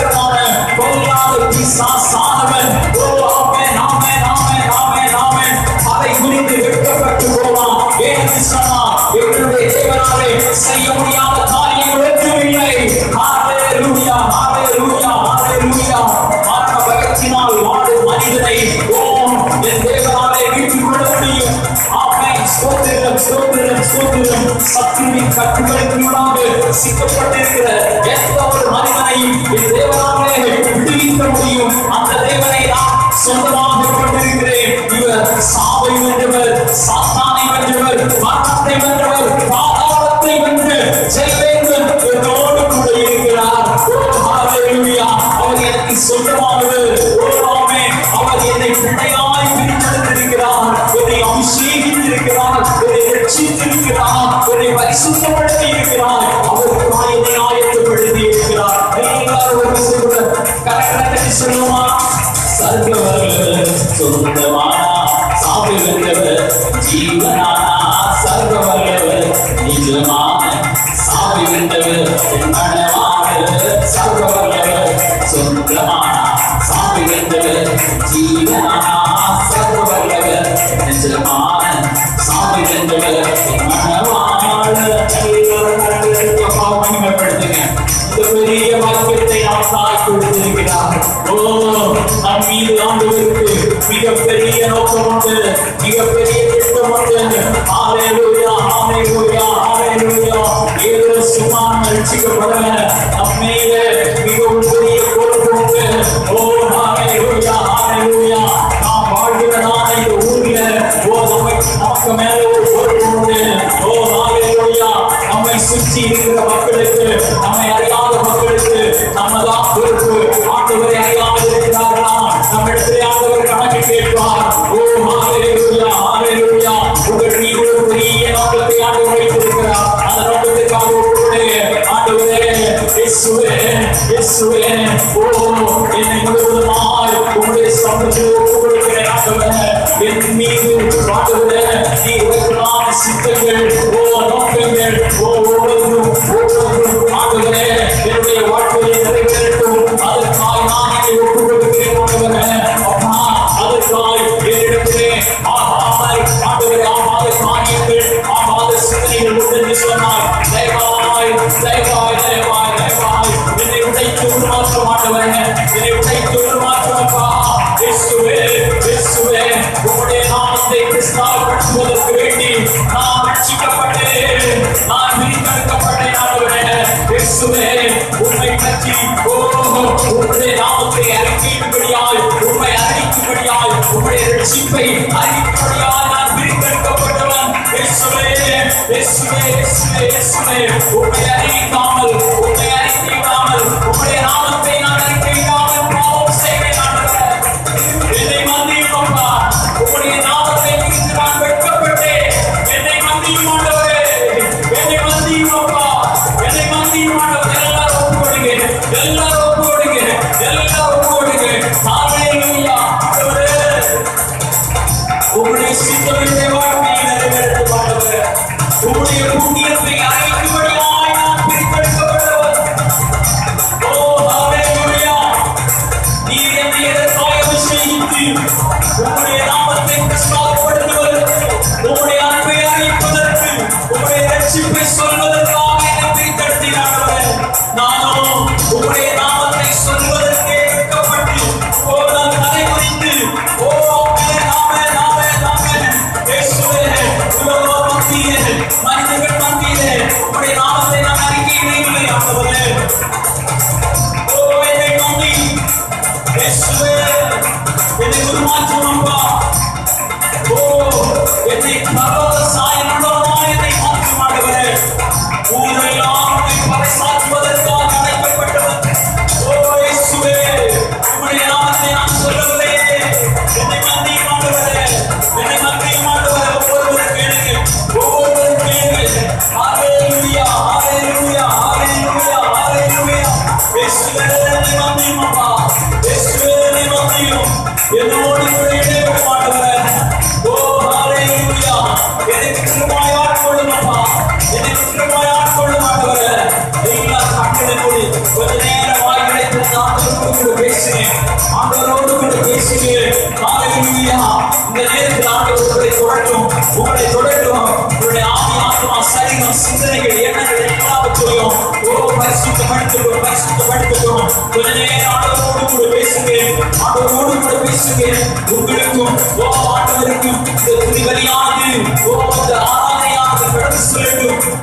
போராடுகிறவன பொல்லாத பிசாசானவன் ஓ ஆமென் ஆமென் ஆமென் ஆமென் ஆமென் சத்துருவின் கட்டுகளுக்குள்ளாக சிக்கப்பட்டிருக்கிற எந்த ஒரு மனிதனையும் என் தேவனாலே விடுவிக்க முடியும் அந்த தேவனை நான் சொந்தமாக கொண்டிருக்கிறேன் இவர் சாவை வென்றவர் சாத்தானை வென்றவர் மரணத்தை வென்றவர் பாதாளத்தை வென்று ஜெயவேந்தன் என்னோடு கூட இருக்கிறார் ஓ ஹalleluya அவர் எனக்கு சொந்தமானவர் ஓ ஆமென் அவர் என்னை பிள்ளையாய் பிரித்தெடுத்திருக்கிறார் என்னை அபிஷேகித்திருக்கிறார் என்னை ரட்சித்திருக்கிறார் என்னை பரிசுத்தப்படுத்தி இருக்கிறார் அவருக்காக என்னை ஆயத்தப்படுத்தி இருக்கிறார் எல்லாரும் ஒரு கூட கரெக்டாக சொல்லுமா சர்வவல்லவர் சொந்தமானா சாமி வென்றவர் ஜீவனானா சர்வவல்லவர் நிஜமான சாமி வென்றவர் மனமானவர் சர்வவல்லவர் சொந்தமானா சாமி வென்றவர் ஜீவனானா சர்வவல்லவர் நிஜமான சாமி வென்றவர் மனமானவர் இந்த பெரிய வாக்கியத்தை நாம் தாய் கொடுத்திருக்கிறார் ஓ நம் மீது ஆண்டவருக்கு மிகப்பெரிய நோக்கம் உண்டு மிகப்பெரிய திட்டம் உண்டு ஹalleluya ஹalleluya ஹalleluya ஏதோ சும்மா ரட்சிக்கப்படல நம் மீது மிகவும் பெரிய பொறுப்பு உண்டு ஓ ஹalleluya ஹalleluya நாம் வாழ்கிறதான இந்த ஊர்ல ஓ நம்மை நமக்கு மேல ஒரு பொறுப்பு உண்டு ஓ ஹalleluya நம்மை சுற்றி இருக்கிற மக்களுக்கு நம்மை அறியாத மக்களுக்கு நம்ம தான் பொறுப்பு ஆண்டவரை அறியாமல் இருக்கிறார்களா நம்மிடத்திலே ஆண்டவர் கணக்கு கேட்பார் ஓ ஹalleluya ஹalleluya உங்கள் மீது ஒரு பெரிய நோக்கத்தை ஆண்டவர் வைத்திருக்கிறார் அந்த நோக்கத்திற்காக ஒப்புக்கொடுங்க ஆண்டவரே இயேசுவே இயேசுவே ஓ என்னை முழுவதுமாய் உங்களுடைய சமூகத்தில் ஒப்புக்கொடுக்கிறேன் ஆண்டவரே என் மீது ஆண்டவரே நீ உரைக்கலான சித்தங்கள் ஓ நோக்கங்கள் ஓ ஒவ்வொன்றும் ஒவ்வொன்றும் ஆண்டவரே என்னுடைய வாழ்க்கையை நிறைவேறட்டும் அதற்காக நான் என்னை ஒப்புக் கொடுக்கிறேன் ஆண்டவரே அப்பா அதற்காக என்னிடத்திலே ஆகாமல் ஆண்டவரே ஆகாத காரியங்கள் ஆகாத சிந்தனைகள் உண்டு என்று சொன்னார் தயவாய் தயவாய் தயவாய் தயவாய் என்னை உடைத்து உருமாற்ற மாட்டவரே என்னை உடைத்து உருமாற்றப்பா இயேசுவே இயேசுவே உம்முடைய நாமத்தை கிறிஸ்தாவப்படுத்துவதற்கு வேண்டி நான் ரட்சிக்கப்பட்டேன் நான் விரித்தெடுக்கப்பட்டேன் ஆண்டவரே இயேசுவே உம்மை பற்றி ஓ உம்முடைய நாமத்தை அறிக்கையிடும்படியாய் உம்மை அறிவிக்கும்படியாய் உம்முடைய ரட்சிப்பை அறிவிக்கும்படியாய் நான் விரித்தெடுக்கப்பட்டவன் இயேசுவே இயேசுவே இயேசுவே இயேசுவே உம்மை அறிவிக்காமல் உம்மை அறிக்கையிடாமல் உம்முடைய நாமத்தை நான் அறிக்கையிடாமல் பாவம் செய்வேன் ஆண்டவரே என்னை மன்னியும் அப்பா உம்முடைய நாமத்தை குறித்து நான் வெட்கப்பட்டேன் என்னை மன்னியும் ஆண்டவரே என்னை மன்னியும் அப்பா என்னை மன்னியும் ஆண்டவரே எல்லாரும் ஒப்புக்கொடுங்க எல்லாரும் ஒப்புக்கொடுங்க எல்லாரும் ஒப்புக்கொடுங்க ஹalleluya ஆண்டவரே உம்முடைய சித்தத்தை வாழ்க்கையை நிறைவேற்ற ஆண்டவரே உம்முடைய புண்ணியத்தை அறிவிக்கும்படியாய் நான் பிரித்தெடுக்கப்பட்டவன் ஓ ஹalleluya நீர் என்னை எதற்காக அபிஷேகித்து உம்முடைய நாமத்தை பிரஸ்தாபப்படுத்துவதற்கு உம்முடைய அன்பை அறிவிப்பதற்கு உம்முடைய ரட்சிப்பை சொல்வதற்காக என்னை பிரித்தெடுத்தீரானவரே நானும் உம்முடைய நாமத்தை சொல்வதற்கே வெட்கப்பட்டு ஓ நான் தலை குறித்து ஓ ஆமென் ஆமென் ஆமென் ஆமென் இயேசுவே உலக மத்தியிலே மனிதர்கள் மத்தியிலே உம்முடைய நாமத்தை நான் அறிக்கையிடவில்லை ஆண்டவரே ஓ என்னை நம்பி இயேசுவே என்னை உருமாற்றும் அப்பா ஓ என்னை பரவ சாயலுள்ளவனாய் என்னை மாற்றும் ஆண்டவரே ஊரெல்லாம் உம்மை பறைசாற்றுவதற்காக அழைக்கப்பட்டவன் ஓ இயேசுவே உம்முடைய நாமத்தை நான் சொல்லவில்லையே என்னை மன்னியும் ஆண்டவரே என்னை மன்னியும் ஆண்டவரே ஒவ்வொருவரும் கேளுங்க ஒவ்வொருவரும் கேளுங்க ஹalleluya ஹalleluya ஹalleluya ஹalleluya இயேசுவே என்னை மன்னியும் அப்பா இயேசுவே என்னை மன்னியும் என்னோடு கூட இடைவிட மாட்டவரே ஓ ஹalleluya என்னை கிருபையாய் ஆட்கொள்ளும் அப்பா என்னை கிருபையாய் ஆட்கொள்ளும் ஆண்டவரே எல்லா கண்களை மூடி கொஞ்ச நேரம் வாய் கிடைத்து ஆண்டவரோடு கூட பேசுகிறேன் ஆண்டவரோடு கூட பேசுகிறேன் ஹalleluya இந்த நேரத்தில் ஆண்டவர் உங்களை தொடட்டும் உங்களை தொடட்டும் உங்களுடைய ஆவி ஆத்மா சரீரம் சிந்தனைகள் எண்ணங்கள் எல்லாவற்றையும் ஓ பரிசுத்தப்படுத்தும் பரிசுத்தப்படுத்தும் கொஞ்ச நேரம் ஆண்டவரோடு கூட பேசுகிறேன் ஆண்டவரோடு கூட பேசுகிறேன் உங்களுக்கும் ஓ ஆண்டவருக்கும் இந்த துணிவலியானது ஓ இந்த ஆராதனையானது கடந்து செல்லட்டும்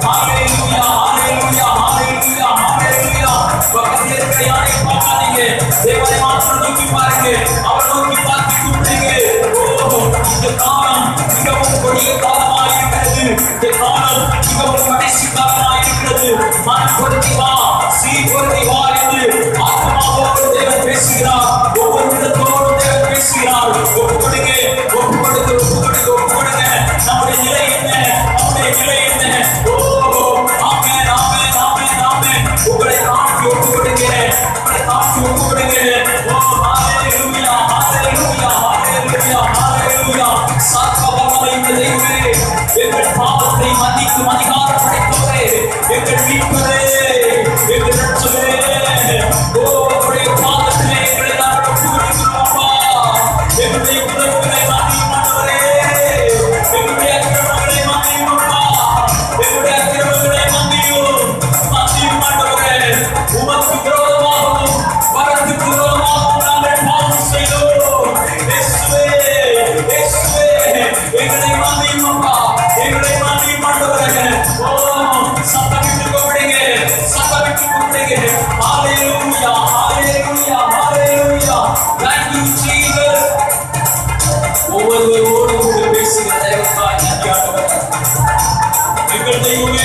ஹalleluya ஹalleluya ஹalleluya ஹalleluya பக்கத்துல இருக்கிற யாரை பார்க்காதீங்க தேவனை மாத்திரம் நோக்கி பாருங்க அவர் நோக்கி பார்த்து கூப்பிடுங்க ஓ இந்த காலம் மிகவும் கொடிய காலமாக இருக்கிறது இந்த காலம் மிகவும் கடைசி காலமாக இருக்கிறது மனம் பொருத்தி வா சீ பொருத்தி வா என்று ஆத்மாவோடு தேவன் பேசுகிறார் ஒவ்வொரு இடத்தோடு தேவன் பேசுகிறார் ஒப்பு கொடுங்க ஒப்பு கொடுங்க ஒப்பு கொடுங்க ஒப்பு கொடுங்க நம்முடைய நிலை என்ன நம்முடைய நிலை என்ன ஓ ஆமென் ஆமென் ஆமென் ஆமென் உங்களை தாழ்த்தி ஒப்பு கொடுங்க உங்களை தாழ்த்தி ஒப்பு கொடுங்க ஓ ஹalleluya ஹalleluya ஹalleluya ஹalleluya சாக்க வல்லமை உள்ள தெய்வமே எங்கள் பாவத்தை மன்னிக்கும் அதிகாரம் படைத்தவரே எங்கள் மீட்பரே எங்கள் ரட்சகரே ஓ உடைய பாதத்திலே எங்களை நாங்கள் ஒப்பு கொடுக்கிறோம் அப்பா எங்களுடைய குறைவுகளை மன்னியும் ஆண்டவரே எங்களுடைய அக்கிரமங்களை மன்னியும் அப்பா எங்களுடைய அக்கிரமங்களை மன்னியும் மன்னியும் ஆண்டவரே உமக்கு விரோதமாகவும் வரத்துக்கு விரோதமாகவும் நாங்கள் பாவம் செய்தோம் இயேசுவே இயேசுவே எங்களை மன்னியும் அப்பா எங்களை மன்னியும் ஆண்டவரே ஓ சத்தமிட்டு கூப்பிடுங்க சத்தமிட்டு கூப்பிடுங்க ஹalleluya ஹalleluya ஹalleluya thank you jesus ஒவ்வொருவரோடு கூட பேசுகிற தேவத்தாய் நன்றி ஆண்டவரே எங்கள் தெய்வமே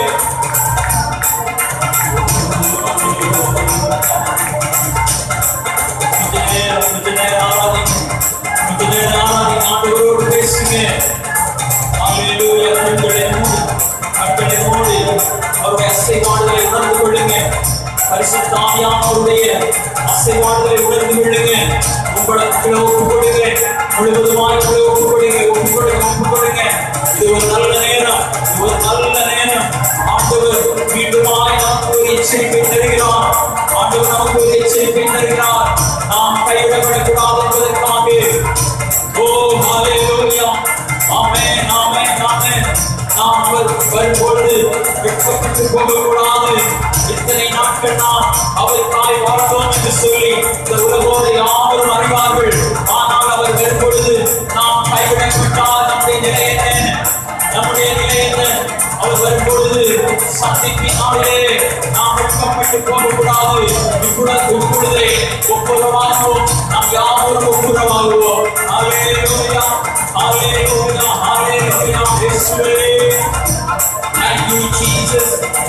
கொஞ்ச நேரம் கொஞ்ச நேரம் ஆராதிங்க கொஞ்ச நேரம் ஆராதிங்க ஆண்டவரோடு பேசுங்க ஹalleluya கண்களை மூடி கண்களை மூடி அவருடைய அசைவாடுகளை உணர்ந்து கொள்ளுங்க பரிசுத்த ஆவியானவருடைய அசைவாடுகளை உணர்ந்து கொள்ளுங்க உங்களுக்கு ஒப்பு கொடுங்க முழுவதுமாய் உங்களை ஒப்பு கொடுங்க ஒப்பு கொடுங்க ஒப்பு கொடுங்க இது ஒரு நல்ல நேரம் இது ஒரு நல்ல நேரம் ஆண்டவர் மீண்டுமாய் நமக்கு ஒரு எச்சரிக்கை தருகிறார் ஆண்டவர் நமக்கு ஒரு எச்சரிக்கை தருகிறார் நாம் கைவிடப்படக்கூடாது என்பதற்காக ஓ ஹalleluya ஆமென் ஆமென் ஆமென் நாம் அவர் வரும்பொழுது வெட்கப்பட்டு போகக்கூடாது இத்தனை நாட்கள் நாம் அவருக்காய் வாழ்ந்தோம் என்று சொல்லி இந்த உலகோடு யாவரும் அறிவார்கள் ஆனால் அவர் வரும்பொழுது நாம் கைவிடப்பட்டால் நம்முடைய நிலை என்ன நம்முடைய நிலை என்ன அவர் வரும்பொழுது சந்திப்பினாலே நாம் வெட்கப்பட்டு போகக்கூடாது இப்பொழுது இப்பொழுதே ஒப்புரவாகுவோம் நாம் யாவரும் ஒப்புரவாகுவோம் ஹalleluya ஹalleluya ஹalleluya இயேசுவே thank you jesus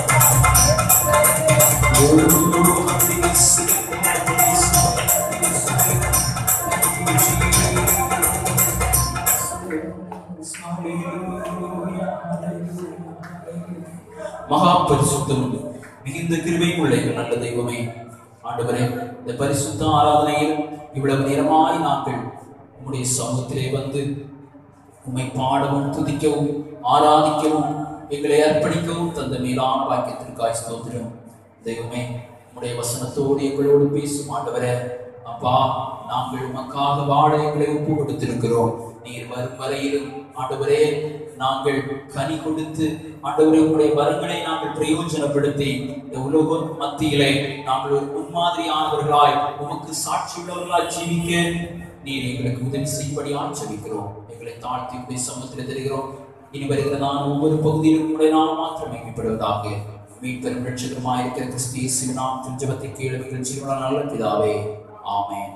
மகா பரிசுத்தம் மிகுந்த கிருபை உள்ள எங்கள் நல்ல தெய்வமே ஆண்டவரே இந்த பரிசுத்த ஆராதனையில் இவ்வளவு நேரமாய் நாங்கள் உம்முடைய சமூகத்திலே வந்து உம்மை பாடவும் துதிக்கவும் ஆராதிக்கவும் எங்களை அர்ப்பணிக்கவும் தந்த மேலான வாக்கியத்திற்காய் ஸ்தோத்திரம் தெய்வமே உம்முடைய வசனத்தோடு எங்களோடு பேசும் ஆண்டவரே அப்பா நாங்கள் உமக்காக வாழ எங்களை ஒப்பு கொடுத்திருக்கிறோம் நீர் வரும் வரையிலும் ஆண்டவரே நாங்கள் கனி கொடுத்து ஆண்டவரே உங்களுடைய வரங்களை நாங்கள் பிரயோஜனப்படுத்தி இந்த உலக மத்தியிலே நாங்கள் ஒரு முன்மாதிரியானவர்களாய் உமக்கு சாட்சியுள்ளவர்களாய் ஜீவிக்க நீர் எங்களுக்கு உதவி செய்யும்படியாக ஜெபிக்கிறோம் எங்களை தாழ்த்தி உடைய சமூகத்தில் தருகிறோம் இனி வருகிறதான ஒவ்வொரு பகுதியிலும் உடைய நாம் மாத்திரம் மேம்படுவதாக மீட்பெரும் ரட்சகருமாய் இருக்கிற கிறிஸ்து இயேசுவின் நாமத்தில் ஜெபத்தை கேள்விகள் ஜீவன நல்ல பிதாவே ஆமென்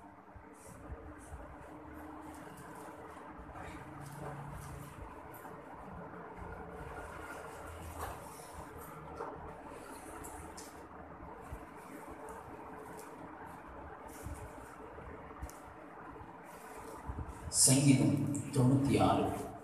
சங்கீதம் தொண்ணூத்தி ஆறு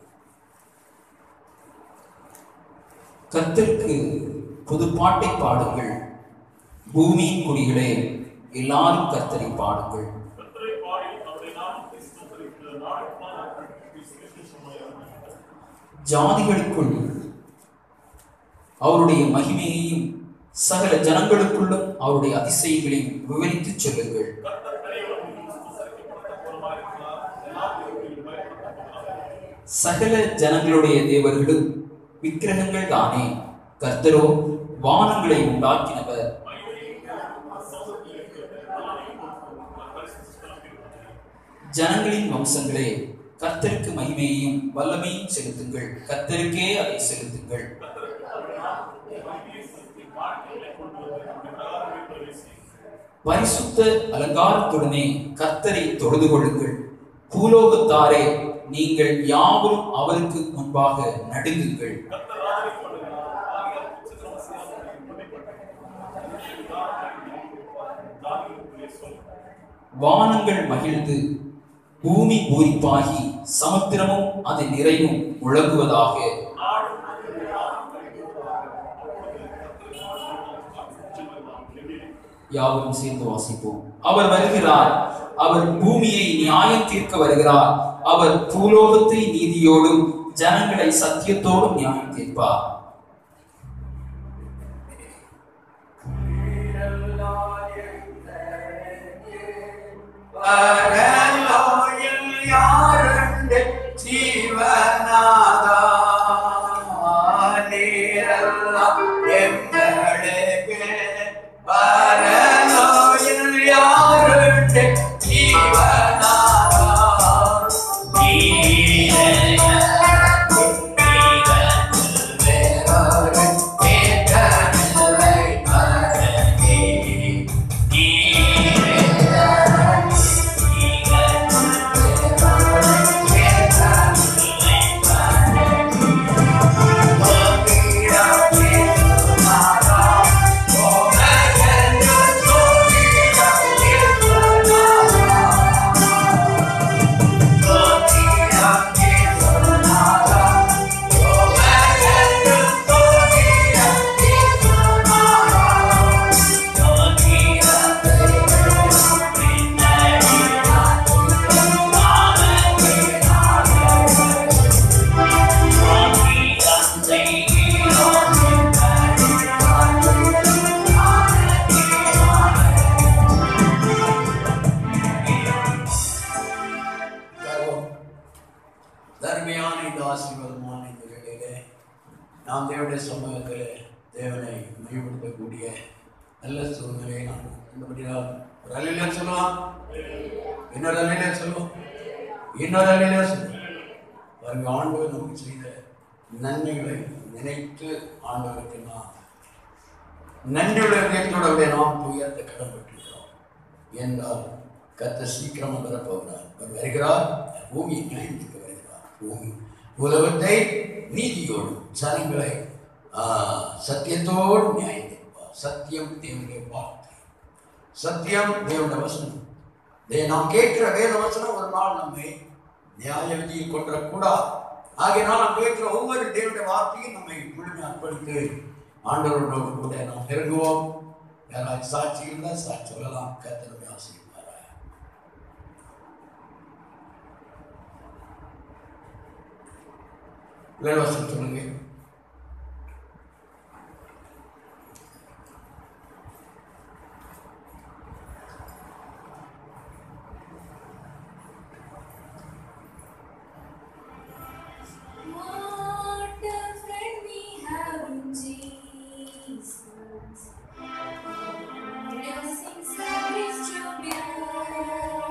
கர்த்தருக்கு புது பாட்டை பாடுங்கள் பூமியின் குடிகளே எல்லாரும் கர்த்தரை பாடுங்கள் கர்த்தரை பாடி அவருடைய நாமத்தை ஸ்தோத்திரித்து நாளுக்குள் அவருக்கு விசேஷமாய் ஜாதிகளுக்குள் அவருடைய மகிமையையும் சகல ஜனங்களுக்குள்ளும் அவருடைய அதிசயங்களையும் விவரித்துச் சொல்லுங்கள் கர்த்தர் பெரியவரும் விசுவாசிக்கப்பட்ட பொருளாயிருக்கிறார் எல்லா தேவர்களையும் பயன்படுத்துகிறார் சகல ஜனங்களுடைய தேவர்களும் விக்கிரகங்கள் தானே கர்த்தரோ வானங்களை உண்டாக்கினவர் ஜனங்களின் வம்சங்களே கர்த்தருக்கு மகிமையையும் வல்லமையும் செலுத்துங்கள் கர்த்தருக்கே அதை செலுத்துங்கள் பரிசுத்த அலங்காரத்துடனே கர்த்தரை தொழுது கொள்ளுங்கள் பூலோகத்தாரே நீங்கள் யாவரும் அவருக்கு முன்பாக நடுங்குங்கள் கர்த்தர் ஆதரிக்கப்படுகிறார். ஆகையால் உச்சத்திரவசியாக மதிப்பட்டு. தாவீதுக்குள்ளே சொல். வானங்கள் மகிழ்ந்து பூமி பூரிப்பாகி சமுத்திரமும் அதன் நிறைவும் முழங்குவதாக நாடும் யாரும் கைகூடுவார்கள். அப்பொழுது கர்த்தர் உச்சமெல்லாம் நெகிழும். யாவரும் சேர்ந்து வாசிப்போம் அவர் வருகிறார் அவர் பூமியை நியாயம் தீர்க்க வருகிறார் அவர் பூலோகத்தை நீதியோடும் ஜனங்களை சத்தியத்தோடும் நியாயம் தீர்ப்பார் പരലോയിൽ യാരുണ്ട് ജീവനാഥ നീരെല്ലാം എങ്ങൾക്ക് പരലോയിൽ യാരുണ്ട് ജീവനാഥ വേറൊരു കേട്ടമില്ലേ പരനേ தருவோம். தர்மையான இந்த ஆசீர்வாதமான இந்த வேளையிலே நாம் தேவனுடைய சமூகத்தில் தேவனை மையப்படுத்தக்கூடிய நல்ல சூழ்நிலையை நாம் கண்டுபிடிக்கலாம் ஒரு அலையில சொல்லலாம் இன்னொரு அலையில சொல்லுவோம் இன்னொரு அலையில சொல்லுவோம் பாருங்க ஆண்டவர் நமக்கு செய்த நன்மைகளை நினைத்து ஆண்டவருக்கு நாம் நன்றியுடைய இதயத்தோட விட நாம் உயர்த்த கடன்பட்டிருக்கிறோம் என்றால் கத்த சீக்கிரம் வரப்போகிறார் அவர் வருகிறார் பூமியை நியாயத்துக்கு வருகிறார் பூமி உலகத்தை நீதியோடு ஜனங்களை ஆ, சத்தியத்தோடு நியாயம் தீர்ப்பார் சத்தியம் தேவனுடைய வார்த்தை சத்தியம் தேவனுடைய வசனம் தே நாம் கேட்கிற வேத வசனம் ஒரு நாள் நம்மை நியாய விதியில் கொண்டக்கூடாது ஆகையினால் நாம் கேட்கிற ஒவ்வொரு தேவனுடைய வார்த்தையும் நம்மை முழுமை அர்ப்பணித்து ஆண்டவரோடு கூட நாம் நெருங்குவோம் யாராவது சாட்சி இருந்தால் சாட்சி சொல்லலாம் கத்தனுடைய ஆசீர்வாதம் வேலவாசம் சொல்லுங்க What a friend we have in Jesus. Blessings and his children.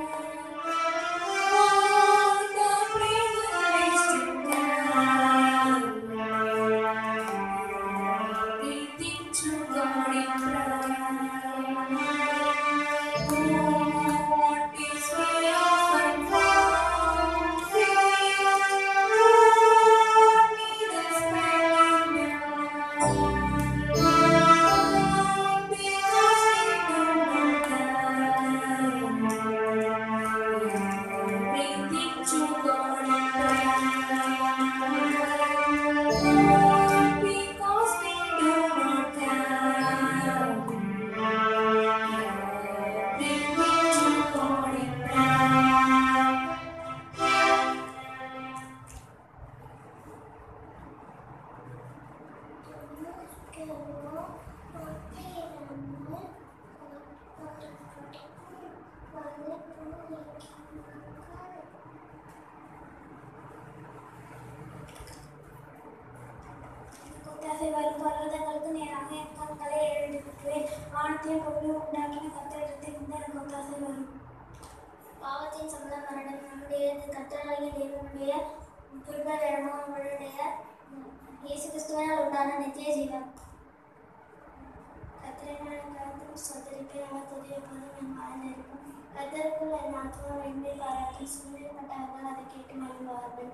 What a privilege to carry. Everything to God in prayer. What is we often found Because we do not care. Bring me to God in prayer. கொத்தாசை வரும் பர்வதங்களுக்கு நேராக என் கண்களை எழுந்துவிட்டுவேன் வானத்தையும் பூமியும் உண்டாக்கின கத்தரிடத்தில் இருந்து எனக்கு கொத்தாசை வரும் பாவத்தின் சம்பளம் மரணம் நம்முடைய கத்தராகிய தேவனுடைய கிருபை இடமும் நம்மளுடைய இயேசு கிறிஸ்துவனால் உண்டான நித்திய ஜீவன் கத்திரமான காலத்தில் சொந்தரிப்பேன் அவர் துதிய போதும் என் மனம் இருக்கும் கத்தருக்குள் என் ஆத்மா வெண்மை பாராட்டி சூழ்நிலைப்பட்டார்கள் அதை கேட்டு மகிழ்வார்கள்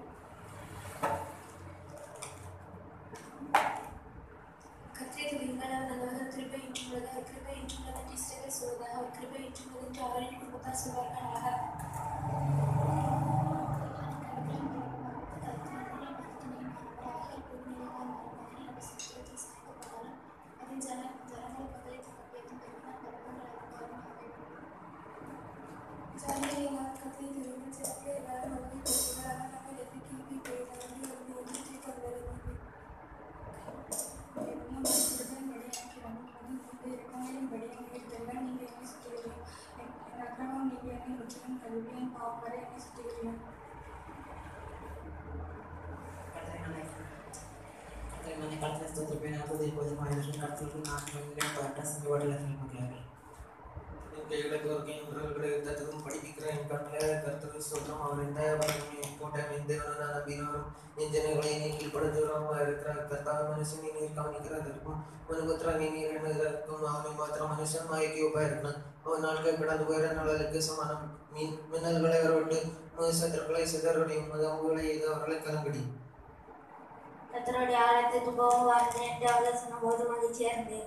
கர்த்தரை துதியுங்கள் அவர் நல்லவர் கிருபை இன்றுள்ளது அவர் கிருபை இன்றுள்ளது என்று இஸ்ரவேல் சொல்வதாக அவர் கிருபை இன்றுள்ளது என்று அவரின் குடும்பத்தார் சொல்வார்களாக அதன் ஜன ஜனங்கள் பகலை தங்கள் ஜனங்களை நான் கத்தை திரும்பி சிறப்பு எல்லாரும் உலகை கொடுக்கிறார் நாங்கள் எதை கிளப்பி போய்தார்கள் ஒரு ஒன்றியை கொண்டு இந்த இளைஞருக்கும் இவர்களை யுத்தத்துக்கும் படிப்பிக்கிற என் கட்டளை கர்த்தர் சொல்றோம் அவர் இந்த கோட்டை தேவனான வீரரும் என் ஜனங்களை நீ கீழ்படுத்துகிறோமா இருக்கிற கர்த்தாவை மனுஷன் நீர் கவனிக்கிறதற்கும் மனுபுத்திர நீ நீர் எண்ணுவதற்கும் அவனை மாத்திரம் மனுஷன் மாயக்கி ஒப்பா இருக்கணும் அவன் நாட்கள் கடந்து போகிற நாளுக்கு சமானம் மீன் மின்னல்களை வரவிட்டு உமது சத்துருக்களை சிதறடியும் உமது அம்புகளை எய்து அவர்களை கலங்கடி கத்தருடைய ஆலயத்துக்கு போகும் வார்த்தை என்று அவர் சொன்னபோது மகிழ்ச்சியா இருந்தேன்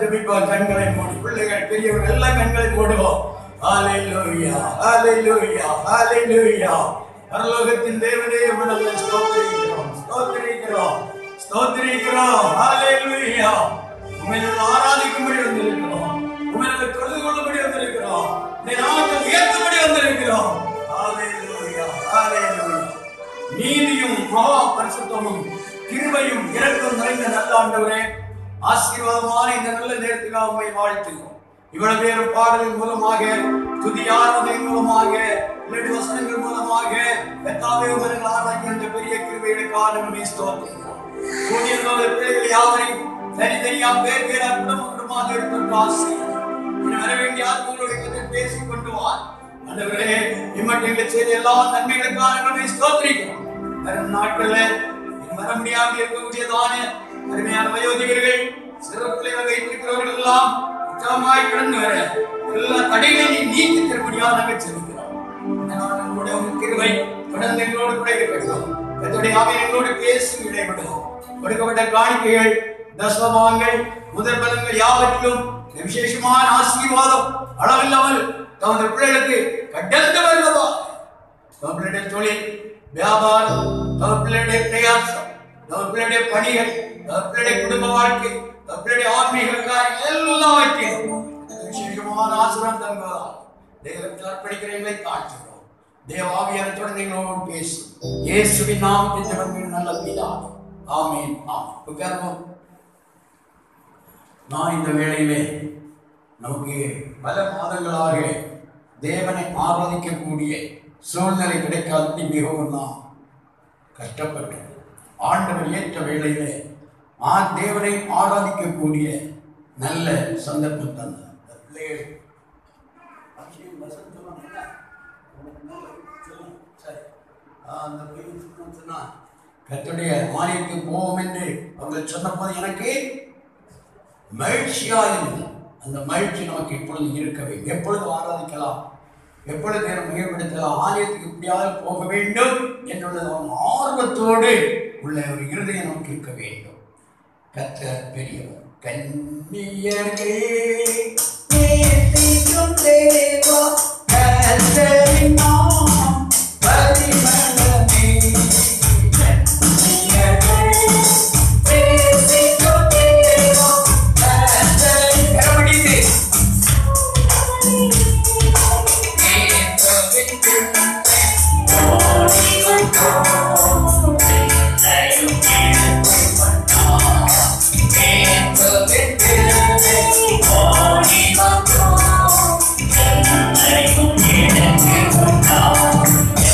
ஜெபிப்போம் கண்களை மூடி பிள்ளைகள் பெரியவர்கள் எல்லாம் கண்களை மூடுவோம் ஹalleluya ஹalleluya ஹalleluya பரலோகத்தின் தேவனே உங்களை ஸ்தோத்திரிக்கிறோம் ஸ்தோத்திரிக்கிறோம் ஸ்தோத்திரிக்கிறோம் ஹalleluya உம்மை நாங்கள் ஆராதிக்கும்படி வந்திருக்கிறோம் உம்மை நாங்கள் தொழுது கொள்ளும்படி வந்திருக்கிறோம் உம்மை நாமத்தை உயர்த்தும்படி வந்திருக்கிறோம் ஹalleluya ஹalleluya நீதியும் மகா பரிசுத்தமும் கிருபையும் இரக்கம் நிறைந்த நல்ல ஆண்டவரே ஆசீர்வாதமான இந்த நல்ல நேரத்துக்காக உண்மை வாழ்த்துகிறோம் இவ்வளவு பேரும் பாடலின் மூலமாக துதி ஆராதனை மூலமாக இல்லாட்டி வசனங்கள் மூலமாக எத்தாவே உமர்கள் ஆராய்ச்சி என்ற பெரிய கிருபைகளுக்காக நம்மை ஸ்தோத்திரிக்கிறோம் கூடியிருந்த பிள்ளைகள் யாவரையும் தனித்தனியா பேர் பேரா குடும்ப குடும்பமாக எடுத்து ஆசை இனி வர வேண்டிய ஆத்மங்களுடைய கதை பேசிக் கொண்டு வா ஆண்டவரே இம்மட்டங்களை செய்த எல்லா நன்மைகளுக்காக நம்மை ஸ்தோத்திரிக்கிறோம் வரும் நாட்கள்ல இனி வர முடியாமல் இருக்கக்கூடியதான அருமையான வயோதிகர்கள் சிறு பிள்ளைகள் வைத்திருக்கிறவர்கள் எல்லாம் உற்சாகமாய் கடந்து வர எல்லா தடைகளை நீ நீக்கி தரும்படியாக நாங்கள் செலுக்கிறோம் இந்த நாள் உங்களுடைய உங்கள் கிருபை தொடர்ந்து எங்களோடு கூட இருக்கட்டும் கர்த்தருடைய ஆவியை எங்களோடு பேசும் இடைவிடும் கொடுக்கப்பட்ட காணிக்கைகள் தசமங்கள் முதல் பலங்கள் யாவற்றிலும் இந்த விசேஷமான ஆசீர்வாதம் அளவில்லாமல் தமது பிள்ளைகளுக்கு கடந்து வருவதா தமது பிள்ளையுடைய தொழில் வியாபாரம் தமது பிள்ளையுடைய பிரயாசம் தமது பிள்ளையுடைய பணிகள் தமது பிள்ளையுடைய குடும்ப வாழ்க்கை தமது பிள்ளையுடைய ஆன்மீக காரியம் எல்லாவற்றையும் இந்த விசேஷமான ஆசிரம் தங்குவதா தெய்வத்தில் அர்ப்பணிக்கிறவர்களை தாழ்த்துகிறோம் தேவாவியாரத்தோடு நீங்களோடு பேசும் இயேசுவின் நாமத்தில் ஜெபங்கள் நல்ல பிதாவே ஆமென் ஆமென் உட்காருவோம் நான் இந்த வேளையிலே நமக்கு பல மாதங்களாக தேவனை ஆராதிக்கக்கூடிய சூழ்நிலை கிடைக்காதபடி மிகவும் நாம் கஷ்டப்பட்டோம் ஆண்டவர் ஏற்ற வேளையிலே ஆ தேவனை ஆராதிக்கக்கூடிய நல்ல சந்தர்ப்பம் தந்தார் இந்த பிள்ளைகள் அபிஷேகம் வசனம் சொல்லுவாங்க என்ன? சொல்லுங்க. சரி. ஆ, அந்த பையன் சொன்னான், சொன்னான், கர்த்தருடைய ஆலயத்துக்கு போவோம் என்று அவர்கள் சொன்னபோது எனக்கு மகிழ்ச்சியா இருந்தது அந்த மகிழ்ச்சி நமக்கு எப்பொழுது இருக்க வேண்டும் எப்பொழுது ஆராதிக்கலாம் எப்பொழுது நேரம் மிகப்படுத்தலாம் ஆலயத்துக்கு எப்படியாவது போக வேண்டும் என்றுள்ளது அவன் ஆர்வத்தோடு உள்ள ஒரு இருதயம் நமக்கு இருக்க வேண்டும் கர்த்தர் பெரியவர் கண்ணியர்களே நேசிக்கும் தேவா, கர்த்தரின் நாமம் பரிமளமே. கண்ணியர்களே, நேசிக்கும் தேவா, கர்த்தரின் கரமடித்து. கேட்கவின் பிள்ளை, ஓடி வந்தோம். பிள்ளையும் கேட்கும் வந்தார். கேட்கவின் பிள்ளை, ஓடி வந்தோம். பிள்ளையும் கேட்கும் வந்தார்.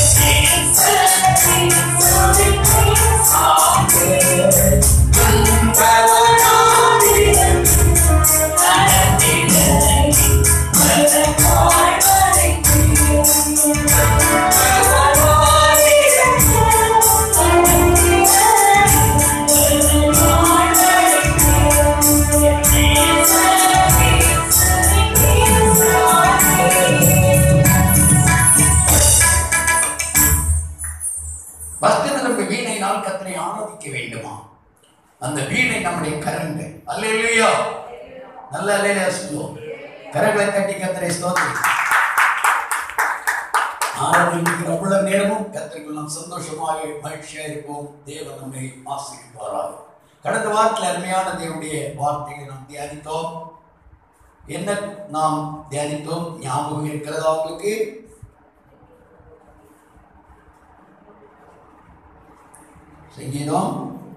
பக்தர்களுக்கு வீணை நாள் கத்தனை ஆராதிக்க வேண்டுமா அந்த வீணை நம்முடைய கரங்கள் அல்லையா நல்ல அல்லையா சொல்லுவோம் கரங்களை தட்டி கத்தனை ஸ்தோத்திரி ஆராதிக்கிற அவ்வளவு நேரமும் கத்திரிக்குள் நாம் சந்தோஷமாக மகிழ்ச்சியா இருப்போம் தேவன் நம்மை ஆசீர்வாராக கடந்த வாரத்தில் அருமையான தேவனுடைய வார்த்தைகளை நாம் தியானித்தோம் என்ன நாம் தியானித்தோம் ஞாபகம் இருக்கிறதா உங்களுக்கு சங்கீதம்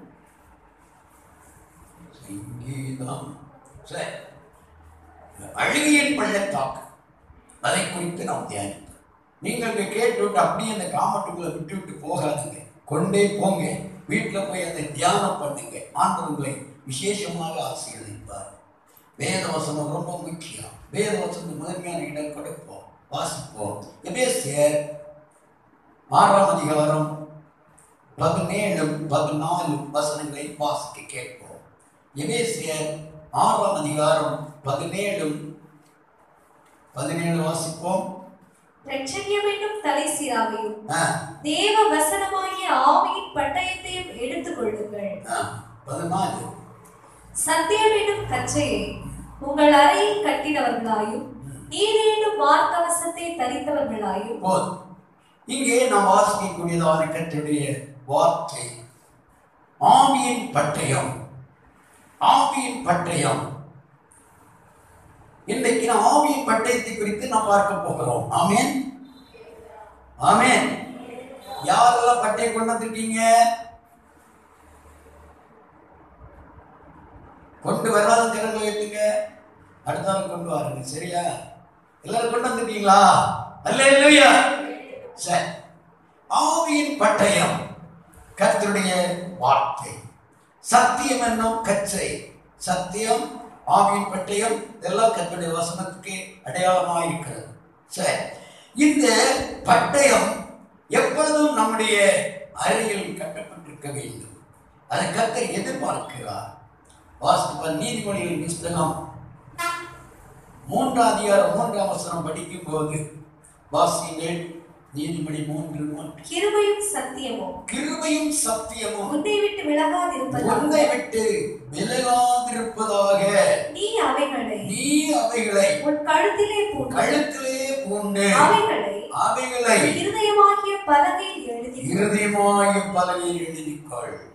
சங்கீதம் சரி அழுகியின் பள்ளத்தாக்கு அதை குறித்து நாம் தியானித்தோம் நீங்கள் இங்க கேட்டு விட்டு அப்படியே அந்த காமட்டுக்குள்ள விட்டு விட்டு போகாதீங்க கொண்டே போங்க வீட்டில் போய் அதை தியானம் பண்ணுங்க ஆண்டவர் உங்களை விசேஷமாக ஆசீர்வதிப்பார் வேத வசனம் ரொம்ப முக்கியம் வேத வசனம் முதன்மையான இடம் கொடுப்போம் வாசிப்போம் எபேசியர் ஆறாம் அதிகாரம் பதினேழு பதினாலு வசனங்களை வாசிக்க கேட்போம் எபேசியர் ஆறாம் அதிகாரம் பதினேழு பதினேழு வாசிப்போம் ரட்சணியம் என்னும் தலை சீராவையும் ஆ, தேவ வசனமாகிய ஆவியின் பட்டயத்தையும் எடுத்துக் கொள்ளுங்கள் ஆ, பதினாலு சத்தியம் என்னும் கச்சையை உங்கள் அறையில் கட்டினவர்களாயும் நீரேனும் மார்க்கவசத்தை தரித்தவர்களாயும் போதும் இங்கே நாம் வாசிக்கக்கூடியதான கர்த்தருடைய வார்த்தை ஆவியின் பட்டயம் ஆவியின் பட்டயம் இன்றைக்கு நாம் ஆவியின் பட்டயத்தை குறித்து நாம் பார்க்க போகிறோம் ஆமென் ஆமென் யாரெல்லாம் பட்டயம் கொண்டு வந்திருக்கீங்க கொண்டு வராத திறமை வைத்துங்க அடுத்தாலும் கொண்டு வாருங்க சரியா எல்லாரும் கொண்டு வந்துட்டீங்களா அல்லேலூயா சரி ஆவியின் பட்டயம் கர்த்தருடைய வார்த்தை சத்தியம் என்னும் கச்சை சத்தியம் ஆவியின் பட்டயம் இதெல்லாம் கர்த்தருடைய வசனத்துக்கு அடையாளமாக இருக்கிறது சரி இந்த பட்டயம் எப்பொழுதும் நம்முடைய அறையில் கட்டப்பட்டிருக்க வேண்டும் அதை கர்த்தர் எதிர்பார்க்கிறார் வாசிப்ப நீதிமொழிகளின் புஸ்தகம் மூன்றாம் அதிகாரம் மூன்றாம் வசனம் படிக்கும் போது வாசிங்கள் நீதிமொழி மூன்று மூன்று கிருபையும் சத்தியமும் கிருபையும் சத்தியமும் உன்னை விட்டு விலகாதிருப்பதாக உன்னை விட்டு விலகாதிருப்பதாக நீ அவைகளை நீ அவைகளை உன் கழுத்திலே பூண்டு கழுத்திலே பூண்டு அவைகளை அவைகளை இருதயமாகிய பலகையில் எழுதி இருதயமாய பலகையில் எழுதிக்கொள்